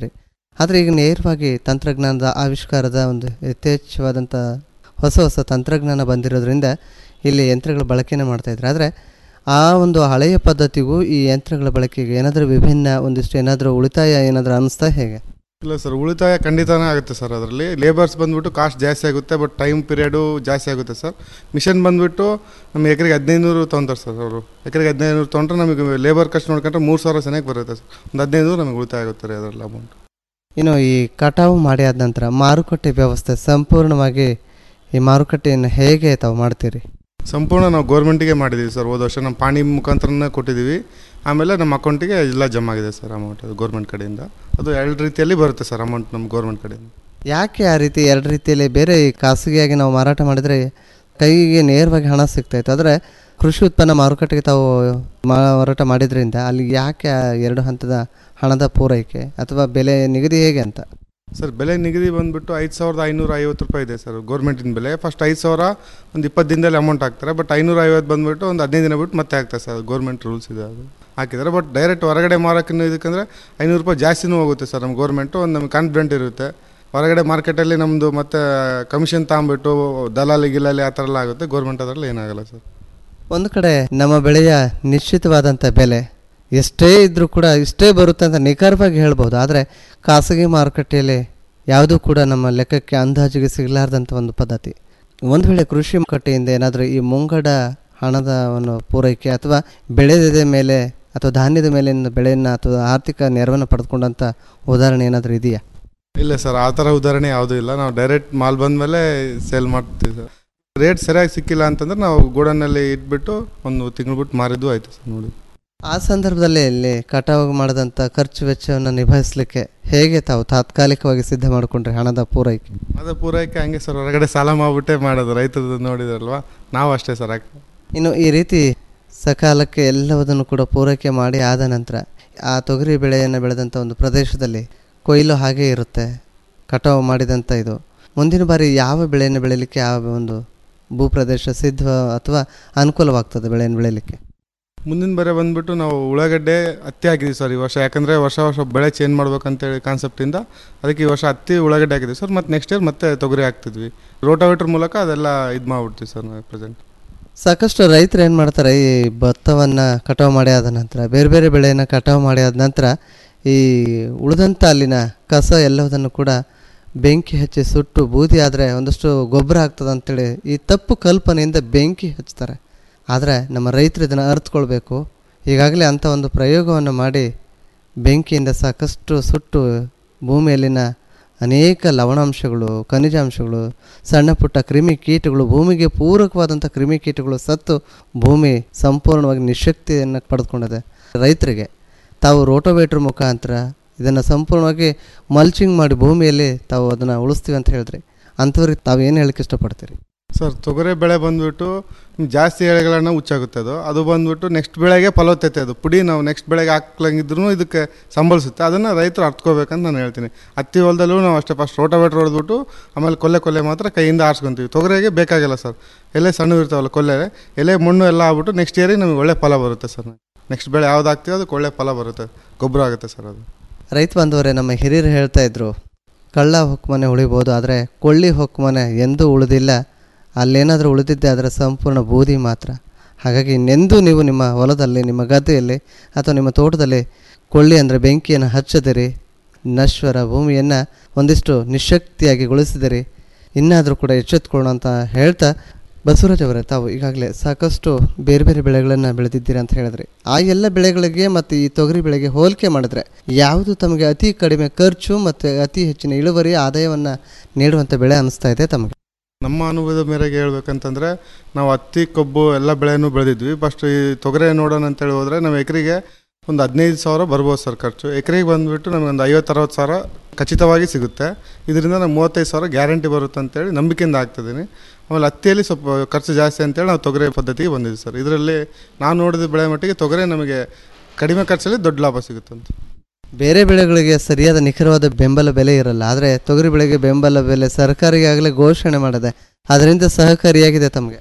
ಆದರೆ ಈಗ ನೇರವಾಗಿ ತಂತ್ರಜ್ಞಾನದ ಆವಿಷ್ಕಾರದ ಒಂದು ಯಥೇಚ್ಛವಾದಂಥ ಹೊಸ ಹೊಸ ತಂತ್ರಜ್ಞಾನ ಬಂದಿರೋದ್ರಿಂದ ಇಲ್ಲಿ ಯಂತ್ರಗಳ ಬಳಕೆನೇ ಮಾಡ್ತಾಯಿದ್ರು ಆದರೆ ಆ ಒಂದು ಹಳೆಯ ಪದ್ಧತಿಗೂ ಈ ಯಂತ್ರಗಳ ಬಳಕೆಗೆ ಏನಾದರೂ ವಿಭಿನ್ನ ಒಂದಿಷ್ಟು ಏನಾದರೂ ಉಳಿತಾಯ ಏನಾದರೂ ಅನ್ನಿಸ್ತಾ ಹೇಗೆ ಇಲ್ಲ ಸರ್ ಉಳಿತಾಯ ಖಂಡಿತನೇ ಆಗುತ್ತೆ ಸರ್ ಅದರಲ್ಲಿ ಲೇಬರ್ಸ್ ಬಂದ್ಬಿಟ್ಟು ಕಾಸ್ಟ್ ಜಾಸ್ತಿ ಆಗುತ್ತೆ ಬಟ್ ಟೈಮ್ ಪೀರಿಯಡು ಜಾಸ್ತಿ ಆಗುತ್ತೆ ಸರ್ ಮಿಷನ್ ಬಂದ್ಬಿಟ್ಟು ನಮ್ಮ ಎಕರೆಗೆ ಹದಿನೈದುನೂರು ತೊಗೊಂತಾರೆ ಸರ್ ಅವರು ಎಕರೆಗೆ ಹದಿನೈದುನೂರು ತೊಗೊಂಡ್ರೆ ನಮಗೆ ಲೇಬರ್ ಖರ್ಚು ನೋಡ್ಕೊಂಡ್ರೆ ಮೂರು ಸಾವಿರ ಚೆನ್ನಾಗಿ ಬರುತ್ತೆ ಸರ್ ಒಂದು ಹದಿನೈದು ನಮಗೆ ಉಳಿತಾಯ ಆಗುತ್ತೆ ರೀ ಅದರಲ್ಲಿ ಅಮೌಂಟ್ ಇನ್ನು ಈ ಕಟಾವು ಮಾಡಿ ಆದ ನಂತರ ಮಾರುಕಟ್ಟೆ ವ್ಯವಸ್ಥೆ ಸಂಪೂರ್ಣವಾಗಿ ಈ ಮಾರುಕಟ್ಟೆಯನ್ನು ಹೇಗೆ ತಾವು ಮಾಡ್ತೀರಿ ಸಂಪೂರ್ಣ ನಾವು ಗೌರ್ಮೆಂಟಿಗೆ ಮಾಡಿದ್ದೀವಿ ಸರ್ ಹೋದ ವರ್ಷ ನಮ್ಮ ಪಾಣಿ ಮುಖಾಂತರನೇ ಕೊಟ್ಟಿದ್ದೀವಿ ಆಮೇಲೆ ನಮ್ಮ ಅಕೌಂಟಿಗೆ ಎಲ್ಲ ಜಮಾ ಆಗಿದೆ ಸರ್ ಅಮೌಂಟ್ ಅದು ಗೌರ್ಮೆಂಟ್ ಕಡೆಯಿಂದ ಅದು ಎರಡು ರೀತಿಯಲ್ಲಿ ಬರುತ್ತೆ ಸರ್ ಅಮೌಂಟ್ ನಮ್ಮ ಗೌರ್ಮೆಂಟ್ ಕಡೆಯಿಂದ ಯಾಕೆ ಆ ರೀತಿ ಎರಡು ರೀತಿಯಲ್ಲಿ ಬೇರೆ ಈ ಖಾಸಗಿಯಾಗಿ ನಾವು ಮಾರಾಟ ಮಾಡಿದರೆ ಕೈಗೆ ನೇರವಾಗಿ ಹಣ ಸಿಗ್ತಾಯಿತ್ತು ಆದರೆ ಕೃಷಿ ಉತ್ಪನ್ನ ಮಾರುಕಟ್ಟೆಗೆ ತಾವು ಮಾರಾಟ ಮಾಡಿದ್ರಿಂದ ಅಲ್ಲಿ ಯಾಕೆ ಆ ಎರಡು ಹಂತದ ಹಣದ ಪೂರೈಕೆ ಅಥವಾ ಬೆಲೆ ನಿಗದಿ ಹೇಗೆ ಅಂತ ಸರ್ ಬೆಲೆ ನಿಗದಿ ಬಂದುಬಿಟ್ಟು ಐದು ಸಾವಿರದ ಐನೂರ ಐವತ್ತು ರೂಪಾಯಿ ಇದೆ ಸರ್ ಗೌರ್ಮೆಂಟಿನ ಬೆಲೆ ಫಸ್ಟ್ ಐದು ಸಾವಿರ ಒಂದು ಇಪ್ಪತ್ತು ದಿನದಲ್ಲಿ ಅಮೌಂಟ್ ಹಾಕ್ತಾರೆ ಬಟ್ ಐನೂರ ಐವತ್ತು ಬಂದುಬಿಟ್ಟು ಒಂದು ಹದಿನೈದು ದಿನ ಬಿಟ್ಟು ಮತ್ತೆ ಹಾಕ್ತಾರೆ ಸರ್ ಗೌರ್ಮೆಂಟ್ ರೂಲ್ಸ್ ಇದೆ ಅದು ಹಾಕಿದ್ದಾರೆ ಬಟ್ ಡೈರೆಕ್ಟ್ ಹೊರಗಡೆ ಮಾರೋಕ್ಕಿನ್ನೂ ಇದಕ್ಕಂದರೆ ಐನೂರು ರೂಪಾಯಿ ಜಾಸ್ತಿನೂ ಹೋಗುತ್ತೆ ಸರ್ ನಮ್ಮ ಗೌರ್ಮೆಂಟು ಒಂದು ನಮಗೆ ಕಾನ್ಫಿಡೆಂಟ್ ಇರುತ್ತೆ ಹೊರಗಡೆ ಮಾರ್ಕೆಟಲ್ಲಿ ನಮ್ಮದು ಮತ್ತೆ ಕಮಿಷನ್ ತಗೊಂಬಿಟ್ಟು ದಲಾಲಿ ಗಿಲಾಲಿ ಆ ಥರ ಎಲ್ಲ ಆಗುತ್ತೆ ಗೌರ್ಮೆಂಟ್ ಅದರಲ್ಲಿ ಏನಾಗಲ್ಲ ಸರ್ ಒಂದು ಕಡೆ ನಮ್ಮ ಬೆಳೆಯ ನಿಶ್ಚಿತವಾದಂಥ ಬೆಲೆ ಎಷ್ಟೇ ಇದ್ದರೂ ಕೂಡ ಇಷ್ಟೇ ಬರುತ್ತೆ ಅಂತ ನಿಖರವಾಗಿ ಹೇಳ್ಬೋದು ಆದರೆ ಖಾಸಗಿ ಮಾರುಕಟ್ಟೆಯಲ್ಲಿ ಯಾವುದೂ ಕೂಡ ನಮ್ಮ ಲೆಕ್ಕಕ್ಕೆ ಅಂದಾಜಿಗೆ ಸಿಗಲಾರ್ದಂಥ ಒಂದು ಪದ್ಧತಿ ಒಂದು ವೇಳೆ ಕೃಷಿ ಮಾರುಕಟ್ಟೆಯಿಂದ ಏನಾದರೂ ಈ ಮುಂಗಡ ಹಣದ ಒಂದು ಪೂರೈಕೆ ಅಥವಾ ಬೆಳೆದ ಮೇಲೆ ಅಥವಾ ಧಾನ್ಯದ ಮೇಲಿನ ಬೆಳೆಯನ್ನು ಅಥವಾ ಆರ್ಥಿಕ ನೆರವನ್ನು ಪಡೆದುಕೊಂಡಂಥ ಉದಾಹರಣೆ ಏನಾದರೂ ಇದೆಯಾ ಇಲ್ಲ ಸರ್ ಆ ಥರ ಉದಾಹರಣೆ ಯಾವುದೂ ಇಲ್ಲ ನಾವು ಡೈರೆಕ್ಟ್ ಮಾಲ್ ಬಂದ ಮೇಲೆ ಸೇಲ್ ಮಾಡ್ತೀವಿ ಸರ್ ರೇಟ್ ಸರಿಯಾಗಿ ಸಿಕ್ಕಿಲ್ಲ ಅಂತಂದ್ರೆ ನಾವು ಗೋಡನ್ನಲ್ಲಿ ಇಟ್ಬಿಟ್ಟು ಒಂದು ತಿಂಗಳು ಬಿಟ್ಟು ಮಾರಿದ್ದು ಆಯಿತು ಸರ್ ನೋಡಿ ಆ ಸಂದರ್ಭದಲ್ಲಿ ಇಲ್ಲಿ ಕಟಾವು ಮಾಡಿದಂಥ ಖರ್ಚು ವೆಚ್ಚವನ್ನು ನಿಭಾಯಿಸಲಿಕ್ಕೆ ಹೇಗೆ ತಾವು ತಾತ್ಕಾಲಿಕವಾಗಿ ಸಿದ್ಧ ಮಾಡಿಕೊಂಡ್ರೆ ಹಣದ ಪೂರೈಕೆ ಅದು ಪೂರೈಕೆ ಹಂಗೆ ಸರ್ ಹೊರಗಡೆ ಸಾಲ ಮಾಡಿಬಿಟ್ಟೆ ಮಾಡೋದು ರೈತರದ್ದು ನೋಡಿದ್ರಲ್ವಾ ನಾವು ಅಷ್ಟೇ ಸರ್ ಹಾಕಿ ಇನ್ನು ಈ ರೀತಿ ಸಕಾಲಕ್ಕೆ ಎಲ್ಲವುದನ್ನು ಕೂಡ ಪೂರೈಕೆ ಮಾಡಿ ಆದ ನಂತರ ಆ ತೊಗರಿ ಬೆಳೆಯನ್ನು ಬೆಳೆದಂಥ ಒಂದು ಪ್ರದೇಶದಲ್ಲಿ ಕೊಯ್ಲು ಹಾಗೇ ಇರುತ್ತೆ ಕಟಾವು ಮಾಡಿದಂಥ ಇದು ಮುಂದಿನ ಬಾರಿ ಯಾವ ಬೆಳೆಯನ್ನು ಬೆಳೀಲಿಕ್ಕೆ ಆ ಒಂದು ಭೂಪ್ರದೇಶ ಸಿದ್ಧ ಅಥವಾ ಅನುಕೂಲವಾಗ್ತದೆ ಬೆಳೆಯನ್ನು ಬೆಳೀಲಿಕ್ಕೆ ಮುಂದಿನ ಬರೆ ಬಂದ್ಬಿಟ್ಟು ನಾವು ಉಳ್ಳಾಗಡ್ಡೆ ಹತ್ತಿ ಹಾಕಿದ್ವಿ ಸರ್ ಈ ವರ್ಷ ಯಾಕಂದರೆ ವರ್ಷ ವರ್ಷ ಬೆಳೆ ಚೇಂಜ್ ಮಾಡ್ಬೇಕಂತೇಳಿ ಕಾನ್ಸೆಪ್ಟಿಂದ ಅದಕ್ಕೆ ಈ ವರ್ಷ ಹತ್ತಿ ಉಳ್ಳಾಗಡ್ಡೆ ಹಾಕಿದ್ವಿ ಸರ್ ಮತ್ತು ನೆಕ್ಸ್ಟ್ ಇಯರ್ ಮತ್ತೆ ತೊಗರಿ ಹಾಕ್ತಿದ್ವಿ ರೋಟಾವೇಟ್ರ್ ಮೂಲಕ ಅದೆಲ್ಲ ಇದು ಮಾಡ್ಬಿಡ್ತೀವಿ ಸರ್ ನಾವು ಪ್ರೆಸೆಂಟ್ ಸಾಕಷ್ಟು ರೈತರು ಏನು ಮಾಡ್ತಾರೆ ಈ ಭತ್ತವನ್ನು ಕಟಾವು ಮಾಡಿ ಆದ ನಂತರ ಬೇರೆ ಬೇರೆ ಬೆಳೆಯನ್ನು ಕಟಾವು ಮಾಡಿ ಆದ ನಂತರ ಈ ಉಳಿದಂಥ ಅಲ್ಲಿನ ಕಸ ಎಲ್ಲವುದನ್ನು ಕೂಡ ಬೆಂಕಿ ಹಚ್ಚಿ ಸುಟ್ಟು ಬೂದಿ ಆದರೆ ಒಂದಷ್ಟು ಗೊಬ್ಬರ ಆಗ್ತದೆ ಅಂತೇಳಿ ಈ ತಪ್ಪು ಕಲ್ಪನೆಯಿಂದ ಬೆಂಕಿ ಹಚ್ತಾರೆ ಆದರೆ ನಮ್ಮ ರೈತರು ಇದನ್ನು ಅರ್ಥಕೊಳ್ಬೇಕು ಈಗಾಗಲೇ ಅಂಥ ಒಂದು ಪ್ರಯೋಗವನ್ನು ಮಾಡಿ ಬೆಂಕಿಯಿಂದ ಸಾಕಷ್ಟು ಸುಟ್ಟು ಭೂಮಿಯಲ್ಲಿನ ಅನೇಕ ಲವಣಾಂಶಗಳು ಖನಿಜಾಂಶಗಳು ಸಣ್ಣ ಪುಟ್ಟ ಕ್ರಿಮಿ ಕೀಟಗಳು ಭೂಮಿಗೆ ಪೂರಕವಾದಂಥ ಕ್ರಿಮಿ ಕೀಟಗಳು ಸತ್ತು ಭೂಮಿ ಸಂಪೂರ್ಣವಾಗಿ ನಿಶಕ್ತಿಯನ್ನು ಪಡೆದುಕೊಂಡಿದೆ ರೈತರಿಗೆ ತಾವು ರೋಟೋವೇಟ್ರ್ ಮುಖಾಂತರ ಇದನ್ನು ಸಂಪೂರ್ಣವಾಗಿ ಮಲ್ಚಿಂಗ್ ಮಾಡಿ ಭೂಮಿಯಲ್ಲಿ ತಾವು ಅದನ್ನು ಉಳಿಸ್ತೀವಿ ಅಂತ ಹೇಳಿದ್ರಿ ಅಂಥವ್ರಿಗೆ ತಾವು ಏನು ಹೇಳಕ್ಕೆ ಇಷ್ಟಪಡ್ತೀರಿ ಸರ್ ತೊಗರಿ ಬೆಳೆ ಬಂದ್ಬಿಟ್ಟು ಜಾಸ್ತಿ ಎಳೆಗಳನ್ನು ಹುಚ್ಚಾಗುತ್ತೆ ಅದು ಅದು ಬಂದ್ಬಿಟ್ಟು ನೆಕ್ಸ್ಟ್ ಬೆಳೆಗೆ ಫಲವತ್ತತೆ ಅದು ಪುಡಿ ನಾವು ನೆಕ್ಸ್ಟ್ ಬೆಳೆಗೆ ಹಾಕ್ಲಂಗಿದ್ರು ಇದಕ್ಕೆ ಸಂಬಳಿಸುತ್ತೆ ಅದನ್ನು ರೈತರು ಅರ್ಥಕೋಬೇಕಂತ ನಾನು ಹೇಳ್ತೀನಿ ಹತ್ತಿ ಹೊಲದಲ್ಲೂ ನಾವು ಅಷ್ಟೇ ಫಸ್ಟ್ ರೋಟೋವೇಟ್ರ್ ಹೊಡೆದ್ಬಿಟ್ಟು ಆಮೇಲೆ ಕೊಲ್ಲೆ ಕೊಲ್ಲೆ ಮಾತ್ರ ಕೈಯಿಂದ ಆರಿಸ್ಕೊಂತೀವಿ ತೊಗರಿಗೆ ಬೇಕಾಗಿಲ್ಲ ಸರ್ ಎಲೆ ಸಣ್ಣ ಇರ್ತಾವಲ್ಲ ಕೊಲ್ಲೆ ಎಲೆ ಮಣ್ಣು ಎಲ್ಲ ಆಗ್ಬಿಟ್ಟು ನೆಕ್ಸ್ಟ್ ಇಯರಿಗೆ ನಮಗೆ ಒಳ್ಳೆ ಫಲ ಬರುತ್ತೆ ಸರ್ ನೆಕ್ಸ್ಟ್ ಬೆಳೆ ಯಾವ್ದು ಹಾಕ್ತೀವೋ ಅದಕ್ಕೆ ಒಳ್ಳೆ ಫಲ ಬರುತ್ತೆ ಗೊಬ್ಬರ ಆಗುತ್ತೆ ಸರ್ ಅದು ರೈತ ಬಂದವರೇ ನಮ್ಮ ಹಿರಿಯರು ಹೇಳ್ತಾ ಇದ್ರು ಕಳ್ಳ ಹೊಕ್ಕಮನೆ ಉಳಿಬೋದು ಆದರೆ ಕೊಳ್ಳಿ ಹೊಕ್ಕಮನೆ ಎಂದೂ ಉಳಿದಿಲ್ಲ ಅಲ್ಲೇನಾದರೂ ಉಳಿದಿದ್ದೆ ಅದರ ಸಂಪೂರ್ಣ ಬೂದಿ ಮಾತ್ರ ಹಾಗಾಗಿ ಇನ್ನೆಂದೂ ನೀವು ನಿಮ್ಮ ಹೊಲದಲ್ಲಿ ನಿಮ್ಮ ಗದ್ದೆಯಲ್ಲಿ ಅಥವಾ ನಿಮ್ಮ ತೋಟದಲ್ಲಿ ಕೊಳ್ಳಿ ಅಂದರೆ ಬೆಂಕಿಯನ್ನು ಹಚ್ಚದಿರಿ ನಶ್ವರ ಭೂಮಿಯನ್ನು ಒಂದಿಷ್ಟು ನಿಶಕ್ತಿಯಾಗಿ ಗೊಳಿಸಿದಿರಿ ಇನ್ನಾದರೂ ಕೂಡ ಎಚ್ಚೆತ್ಕೊಳ್ಳೋಣ ಅಂತ ಹೇಳ್ತಾ ಬಸವರಾಜ್ ಅವರೇ ತಾವು ಈಗಾಗಲೇ ಸಾಕಷ್ಟು ಬೇರೆ ಬೇರೆ ಬೆಳೆಗಳನ್ನು ಬೆಳೆದಿದ್ದೀರಿ ಅಂತ ಹೇಳಿದ್ರಿ ಆ ಎಲ್ಲ ಬೆಳೆಗಳಿಗೆ ಮತ್ತು ಈ ತೊಗರಿ ಬೆಳೆಗೆ ಹೋಲಿಕೆ ಮಾಡಿದ್ರೆ ಯಾವುದು ತಮಗೆ ಅತಿ ಕಡಿಮೆ ಖರ್ಚು ಮತ್ತು ಅತಿ ಹೆಚ್ಚಿನ ಇಳುವರಿ ಆದಾಯವನ್ನು ನೀಡುವಂಥ ಬೆಳೆ ಅನಿಸ್ತಾ ಇದೆ ತಮಗೆ ನಮ್ಮ ಅನುಭವದ ಮೇರೆಗೆ ಹೇಳ್ಬೇಕಂತಂದರೆ ನಾವು ಹತ್ತಿ ಕಬ್ಬು ಎಲ್ಲ ಬೆಳೆನೂ ಬೆಳೆದಿದ್ವಿ ಫಸ್ಟ್ ಈ ತೊಗರೆ ನೋಡೋಣ ಅಂತೇಳಿ ಹೋದರೆ ನಾವು ಎಕರೆಗೆ ಒಂದು ಹದಿನೈದು ಸಾವಿರ ಬರ್ಬೋದು ಸರ್ ಖರ್ಚು ಎಕರೆಗೆ ಬಂದುಬಿಟ್ಟು ನಮಗೆ ಒಂದು ಐವತ್ತು ಅರವತ್ತು ಸಾವಿರ ಖಚಿತವಾಗಿ ಸಿಗುತ್ತೆ ಇದರಿಂದ ನಾವು ಮೂವತ್ತೈದು ಸಾವಿರ ಗ್ಯಾರಂಟಿ ಬರುತ್ತೆ ಅಂತೇಳಿ ನಂಬಿಕೆಯಿಂದ ಆಗ್ತಿದ್ದೀನಿ ಆಮೇಲೆ ಹತ್ತಿಯಲ್ಲಿ ಸ್ವಲ್ಪ ಖರ್ಚು ಜಾಸ್ತಿ ಅಂತೇಳಿ ನಾವು ತೊಗರೆ ಪದ್ಧತಿಗೆ ಬಂದಿದ್ವಿ ಸರ್ ಇದರಲ್ಲಿ ನಾನು ನೋಡಿದ ಬೆಳೆ ಮಟ್ಟಿಗೆ ತೊಗರೆ ನಮಗೆ ಕಡಿಮೆ ಖರ್ಚಲ್ಲಿ ದೊಡ್ಡ ಲಾಭ ಸಿಗುತ್ತೆ ಅಂತ ಬೇರೆ ಬೆಳೆಗಳಿಗೆ ಸರಿಯಾದ ನಿಖರವಾದ ಬೆಂಬಲ ಬೆಲೆ ಇರಲ್ಲ ಆದರೆ ತೊಗರಿ ಬೆಳೆಗೆ ಬೆಂಬಲ ಬೆಲೆ ಸರ್ಕಾರಿಗಾಗಲೇ ಘೋಷಣೆ ಮಾಡಿದೆ ಅದರಿಂದ ಸಹಕಾರಿಯಾಗಿದೆ ತಮಗೆ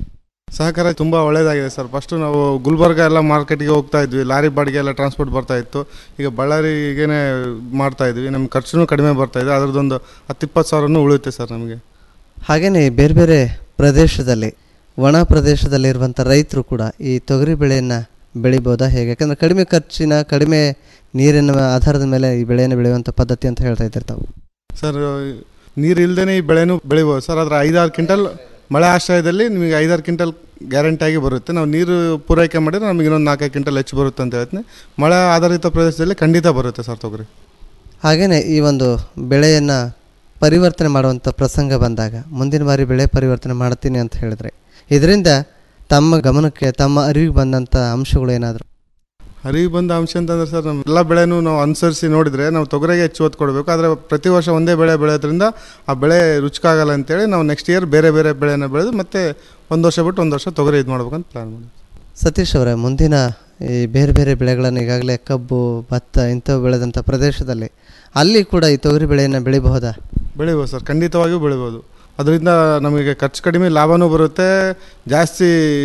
ಸಹಕಾರ ತುಂಬ ಒಳ್ಳೆಯದಾಗಿದೆ ಸರ್ ಫಸ್ಟು ನಾವು ಗುಲ್ಬರ್ಗ ಎಲ್ಲ ಮಾರ್ಕೆಟಿಗೆ ಹೋಗ್ತಾ ಇದ್ವಿ ಲಾರಿ ಬಾಡಿಗೆ ಎಲ್ಲ ಟ್ರಾನ್ಸ್ಪೋರ್ಟ್ ಬರ್ತಾ ಇತ್ತು ಈಗ ಬಳ್ಳಾರಿಗೇನೆ ಮಾಡ್ತಾ ಇದ್ವಿ ನಮ್ಮ ಖರ್ಚು ಕಡಿಮೆ ಬರ್ತಾ ಇದೆ ಅದರದ್ದೊಂದು ಹತ್ತು ಇಪ್ಪತ್ತು ಸಾವಿರನೂ ಉಳಿಯುತ್ತೆ ಸರ್ ನಮಗೆ ಹಾಗೆಯೇ ಬೇರೆ ಬೇರೆ ಪ್ರದೇಶದಲ್ಲಿ ಒಣ ಪ್ರದೇಶದಲ್ಲಿರುವಂಥ ರೈತರು ಕೂಡ ಈ ತೊಗರಿ ಬೆಳೆಯನ್ನು ಬೆಳಿಬೋದಾ ಹೇಗೆ ಯಾಕಂದರೆ ಕಡಿಮೆ ಖರ್ಚಿನ ಕಡಿಮೆ ನೀರಿನ ಆಧಾರದ ಮೇಲೆ ಈ ಬೆಳೆಯನ್ನು ಬೆಳೆಯುವಂಥ ಪದ್ಧತಿ ಅಂತ ಹೇಳ್ತಾ ಇದ್ದಾರೆ ತಾವು ಸರ್ ನೀರು ಇಲ್ಲದೇ ಈ ಬೆಳೆನೂ ಬೆಳಿಬೋದು ಸರ್ ಅದರ ಐದಾರು ಕ್ವಿಂಟಲ್ ಮಳೆ ಆಶ್ರಯದಲ್ಲಿ ನಿಮಗೆ ಐದಾರು ಕ್ವಿಂಟಲ್ ಗ್ಯಾರಂಟಿಯಾಗಿ ಬರುತ್ತೆ ನಾವು ನೀರು ಪೂರೈಕೆ ಮಾಡಿದ್ರೆ ನಮಗೆ ಇನ್ನೊಂದು ನಾಲ್ಕೈದು ಕ್ವಿಂಟಲ್ ಹೆಚ್ಚು ಬರುತ್ತೆ ಅಂತ ಹೇಳ್ತೀನಿ ಮಳೆ ಆಧಾರಿತ ಪ್ರದೇಶದಲ್ಲಿ ಖಂಡಿತ ಬರುತ್ತೆ ಸರ್ ತೊಗರಿ ಹಾಗೆಯೇ ಈ ಒಂದು ಬೆಳೆಯನ್ನು ಪರಿವರ್ತನೆ ಮಾಡುವಂಥ ಪ್ರಸಂಗ ಬಂದಾಗ ಮುಂದಿನ ಬಾರಿ ಬೆಳೆ ಪರಿವರ್ತನೆ ಮಾಡ್ತೀನಿ ಅಂತ ಹೇಳಿದ್ರೆ ಇದರಿಂದ ತಮ್ಮ ಗಮನಕ್ಕೆ ತಮ್ಮ ಅರಿವಿಗೆ ಬಂದಂಥ ಅಂಶಗಳು ಏನಾದರೂ ಅರಿವು ಬಂದ ಅಂಶ ಅಂತಂದ್ರೆ ಸರ್ ನಮ್ಮ ಎಲ್ಲ ಬೆಳೆನೂ ನಾವು ಅನುಸರಿಸಿ ನೋಡಿದರೆ ನಾವು ತೊಗರಿಗೆ ಹೆಚ್ಚು ಒತ್ತು ಕೊಡಬೇಕು ಆದರೆ ಪ್ರತಿ ವರ್ಷ ಒಂದೇ ಬೆಳೆ ಬೆಳೆಯೋದ್ರಿಂದ ಆ ಬೆಳೆ ರುಚಿಕಾಗಲ್ಲ ಅಂತೇಳಿ ನಾವು ನೆಕ್ಸ್ಟ್ ಇಯರ್ ಬೇರೆ ಬೇರೆ ಬೆಳೆನ ಬೆಳೆದು ಮತ್ತೆ ಒಂದು ವರ್ಷ ಬಿಟ್ಟು ಒಂದು ವರ್ಷ ತೊಗರಿ ಇದು ಮಾಡ್ಬೇಕಂತ ಪ್ಲ್ಯಾನ್ ಮಾಡಿ ಸತೀಶ್ ಅವರೇ ಮುಂದಿನ ಈ ಬೇರೆ ಬೇರೆ ಬೆಳೆಗಳನ್ನು ಈಗಾಗಲೇ ಕಬ್ಬು ಭತ್ತ ಇಂಥವು ಬೆಳೆದಂಥ ಪ್ರದೇಶದಲ್ಲಿ ಅಲ್ಲಿ ಕೂಡ ಈ ತೊಗರಿ ಬೆಳೆಯನ್ನು ಬೆಳಿಬಹುದಾ ಬೆಳಿಬೋದು ಸರ್ ಖಂಡಿತವಾಗಿಯೂ ಬೆಳಿಬೋದು ಅದರಿಂದ ನಮಗೆ ಖರ್ಚು ಕಡಿಮೆ ಲಾಭನೂ ಬರುತ್ತೆ ಜಾಸ್ತಿ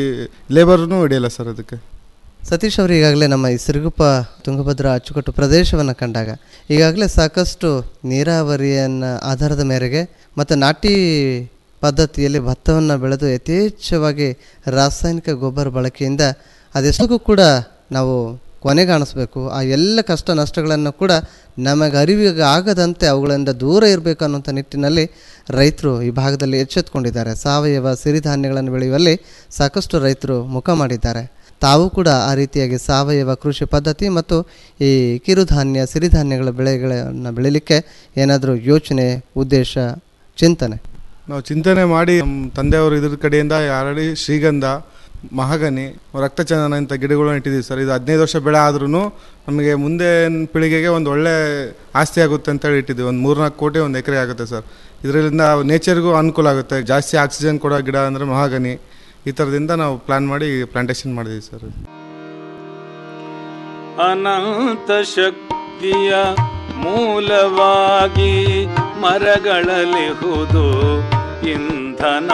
ಲೇಬರ್ನೂ ಹಿಡಿಯಲ್ಲ ಸರ್ ಅದಕ್ಕೆ ಸತೀಶ್ ಅವರು ಈಗಾಗಲೇ ನಮ್ಮ ಈ ಸಿರುಗುಪ್ಪ ತುಂಗಭದ್ರಾ ಅಚ್ಚುಕಟ್ಟು ಪ್ರದೇಶವನ್ನು ಕಂಡಾಗ ಈಗಾಗಲೇ ಸಾಕಷ್ಟು ನೀರಾವರಿಯನ್ನು ಆಧಾರದ ಮೇರೆಗೆ ಮತ್ತು ನಾಟಿ ಪದ್ಧತಿಯಲ್ಲಿ ಭತ್ತವನ್ನು ಬೆಳೆದು ಯಥೇಚ್ಛವಾಗಿ ರಾಸಾಯನಿಕ ಗೊಬ್ಬರ ಬಳಕೆಯಿಂದ ಅದೆಷ್ಟಕ್ಕೂ ಕೂಡ ನಾವು ಕೊನೆಗಾಣಿಸ್ಬೇಕು ಆ ಎಲ್ಲ ಕಷ್ಟ ನಷ್ಟಗಳನ್ನು ಕೂಡ ನಮಗೆ ಅರಿವಿಗೆ ಆಗದಂತೆ ಅವುಗಳಿಂದ ದೂರ ಇರಬೇಕು ಅನ್ನುವಂಥ ನಿಟ್ಟಿನಲ್ಲಿ ರೈತರು ಈ ಭಾಗದಲ್ಲಿ ಎಚ್ಚೆತ್ತುಕೊಂಡಿದ್ದಾರೆ ಸಾವಯವ ಸಿರಿಧಾನ್ಯಗಳನ್ನು ಬೆಳೆಯುವಲ್ಲಿ ಸಾಕಷ್ಟು ರೈತರು ಮುಖ ಮಾಡಿದ್ದಾರೆ ತಾವು ಕೂಡ ಆ ರೀತಿಯಾಗಿ ಸಾವಯವ ಕೃಷಿ ಪದ್ಧತಿ ಮತ್ತು ಈ ಕಿರುಧಾನ್ಯ ಸಿರಿಧಾನ್ಯಗಳ ಬೆಳೆಗಳನ್ನು ಬೆಳೀಲಿಕ್ಕೆ ಏನಾದರೂ ಯೋಚನೆ ಉದ್ದೇಶ ಚಿಂತನೆ ನಾವು ಚಿಂತನೆ ಮಾಡಿ ನಮ್ಮ ತಂದೆಯವರು ಇದ್ರ ಕಡೆಯಿಂದ ಆಲ್ರೆಡಿ ಶ್ರೀಗಂಧ ಮಹಾಗನಿ ರಕ್ತಚಂದನ ಇಂಥ ಗಿಡಗಳನ್ನ ಇಟ್ಟಿದ್ದೀವಿ ಸರ್ ಇದು ಹದಿನೈದು ವರ್ಷ ಬೆಳೆ ಆದ್ರೂ ನಮಗೆ ಮುಂದೆ ಪೀಳಿಗೆಗೆ ಒಂದು ಒಳ್ಳೆ ಆಸ್ತಿ ಆಗುತ್ತೆ ಅಂತೇಳಿ ಇಟ್ಟಿದ್ದೀವಿ ಒಂದು ಮೂರ್ನಾಲ್ಕು ಕೋಟಿ ಒಂದು ಎಕರೆ ಆಗುತ್ತೆ ಸರ್ ಇದರಿಂದ ನೇಚರ್ಗೂ ಅನುಕೂಲ ಆಗುತ್ತೆ ಜಾಸ್ತಿ ಆಕ್ಸಿಜನ್ ಕೊಡೋ ಗಿಡ ಅಂದರೆ ಮಹಾಗನಿ ಈ ಥರದಿಂದ ನಾವು ಪ್ಲ್ಯಾನ್ ಮಾಡಿ ಪ್ಲಾಂಟೇಶನ್ ಮಾಡಿದ್ದೀವಿ ಸರ್ ಅನಂತ ಶಕ್ತಿಯ ಮೂಲವಾಗಿ ಮರಗಳಲಿಹುದು ಇಂಧನ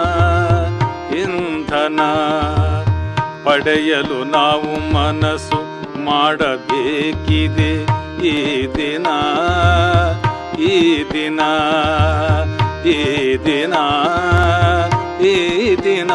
ಇಂಧನ ಪಡೆಯಲು ನಾವು ಮನಸ್ಸು ಮಾಡಬೇಕಿದೆ ಈ ದಿನ ಈ ದಿನ ಈ ದಿನ ಈ ದಿನ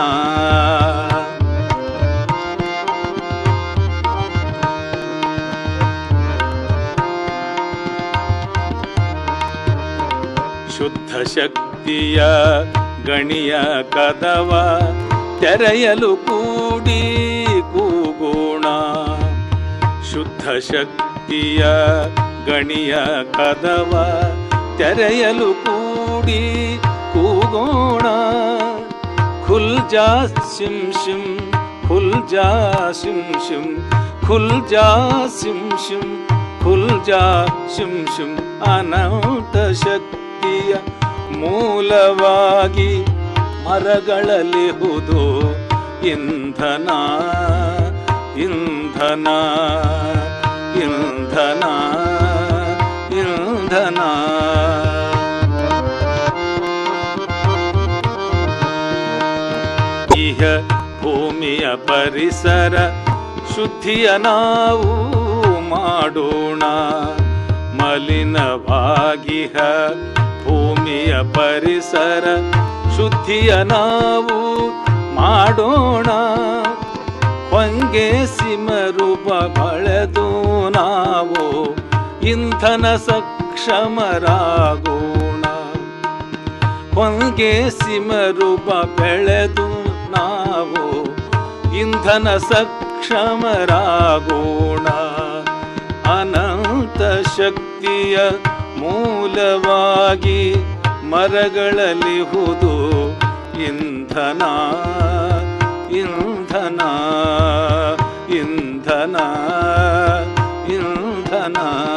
ಶುದ್ಧ ಶಕ್ತಿಯ ಗಣಿಯ ಕದವ ತೆರೆಯಲು ಕೂಡಿ ಕೂಗೋಣ ಶುದ್ಧ ಶಕ್ತಿಯ ಗಣಿಯ ಕದವ ತೆರೆಯಲು ಕೂಡಿ ಕೂಗೋಣ ಖುಲ್ ಜಾ ಸಿಂ ಶಿಂ ಖುಲ್ ಜಾ ಶಿಂ ಶಿಂ ಖುಲ್ ಜಾ ಸಿಂ ಶಿಂ ಖುಲ್ ಜಾ ಶಿಂ ಶಿಂ ಅನಂತ ಶಕ್ತಿಯ ಮೂಲವಾಗಿ ಮರಗಳಲಿಹುದು ಇಂಧನ ಇಂಧನ ಇಂಧನ ಇಂಧನ ಇಹ ಭೂಮಿಯ ಪರಿಸರ ಶುದ್ಧಿಯ ನಾವು ಮಾಡೋಣ ಮಲಿನವಾಗಿಹ ಭೂಮಿಯ ಪರಿಸರ ಶುದ್ಧಿಯ ನಾವು ಮಾಡೋಣ ಹೊಂಗೆ ಸಿಮರೂಪ ಬಳೆದು ನಾವು ಇಂಧನ ಸಕ್ಷಮರಾಗೋಣ ಹೊಂಗೆ ಸಿಮರೂಪ ಬೆಳೆದು ನಾವು ಇಂಧನ ಸಕ್ಷಮರಾಗೋಣ ಅನಂತ ಶಕ್ತಿಯ ಮೂಲವಾಗಿ ಮರಗಳಲಿಹುದು ಇಂಧನ ಇಂಧನ ಇಂಧನ ಇಂಧನ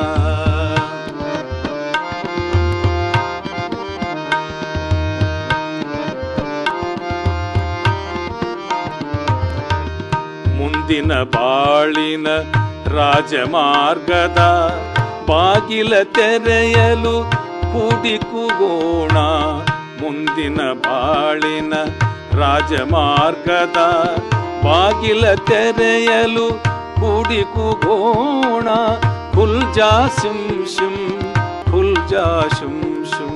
ಮುಂದಿನ ಬಾಳಿನ ರಾಜಮಾರ್ಗದ ಬಾಗಿಲ ತೆರೆಯಲು ಕೂಡಿ ಕೂಗೋಣ ಮುಂದಿನ ಬಾಳಿನ ರಾಜಮಾರ್ಗದ ಬಾಗಿಲ ತೆರೆಯಲು ಕೂಡಿ ಕೂಗೋಣ ಖುಲ್ಜಾ ಸಿಂ ಶಿಂ ಖುಲ್ಜಾ ಶಿಂ ಶಿಂ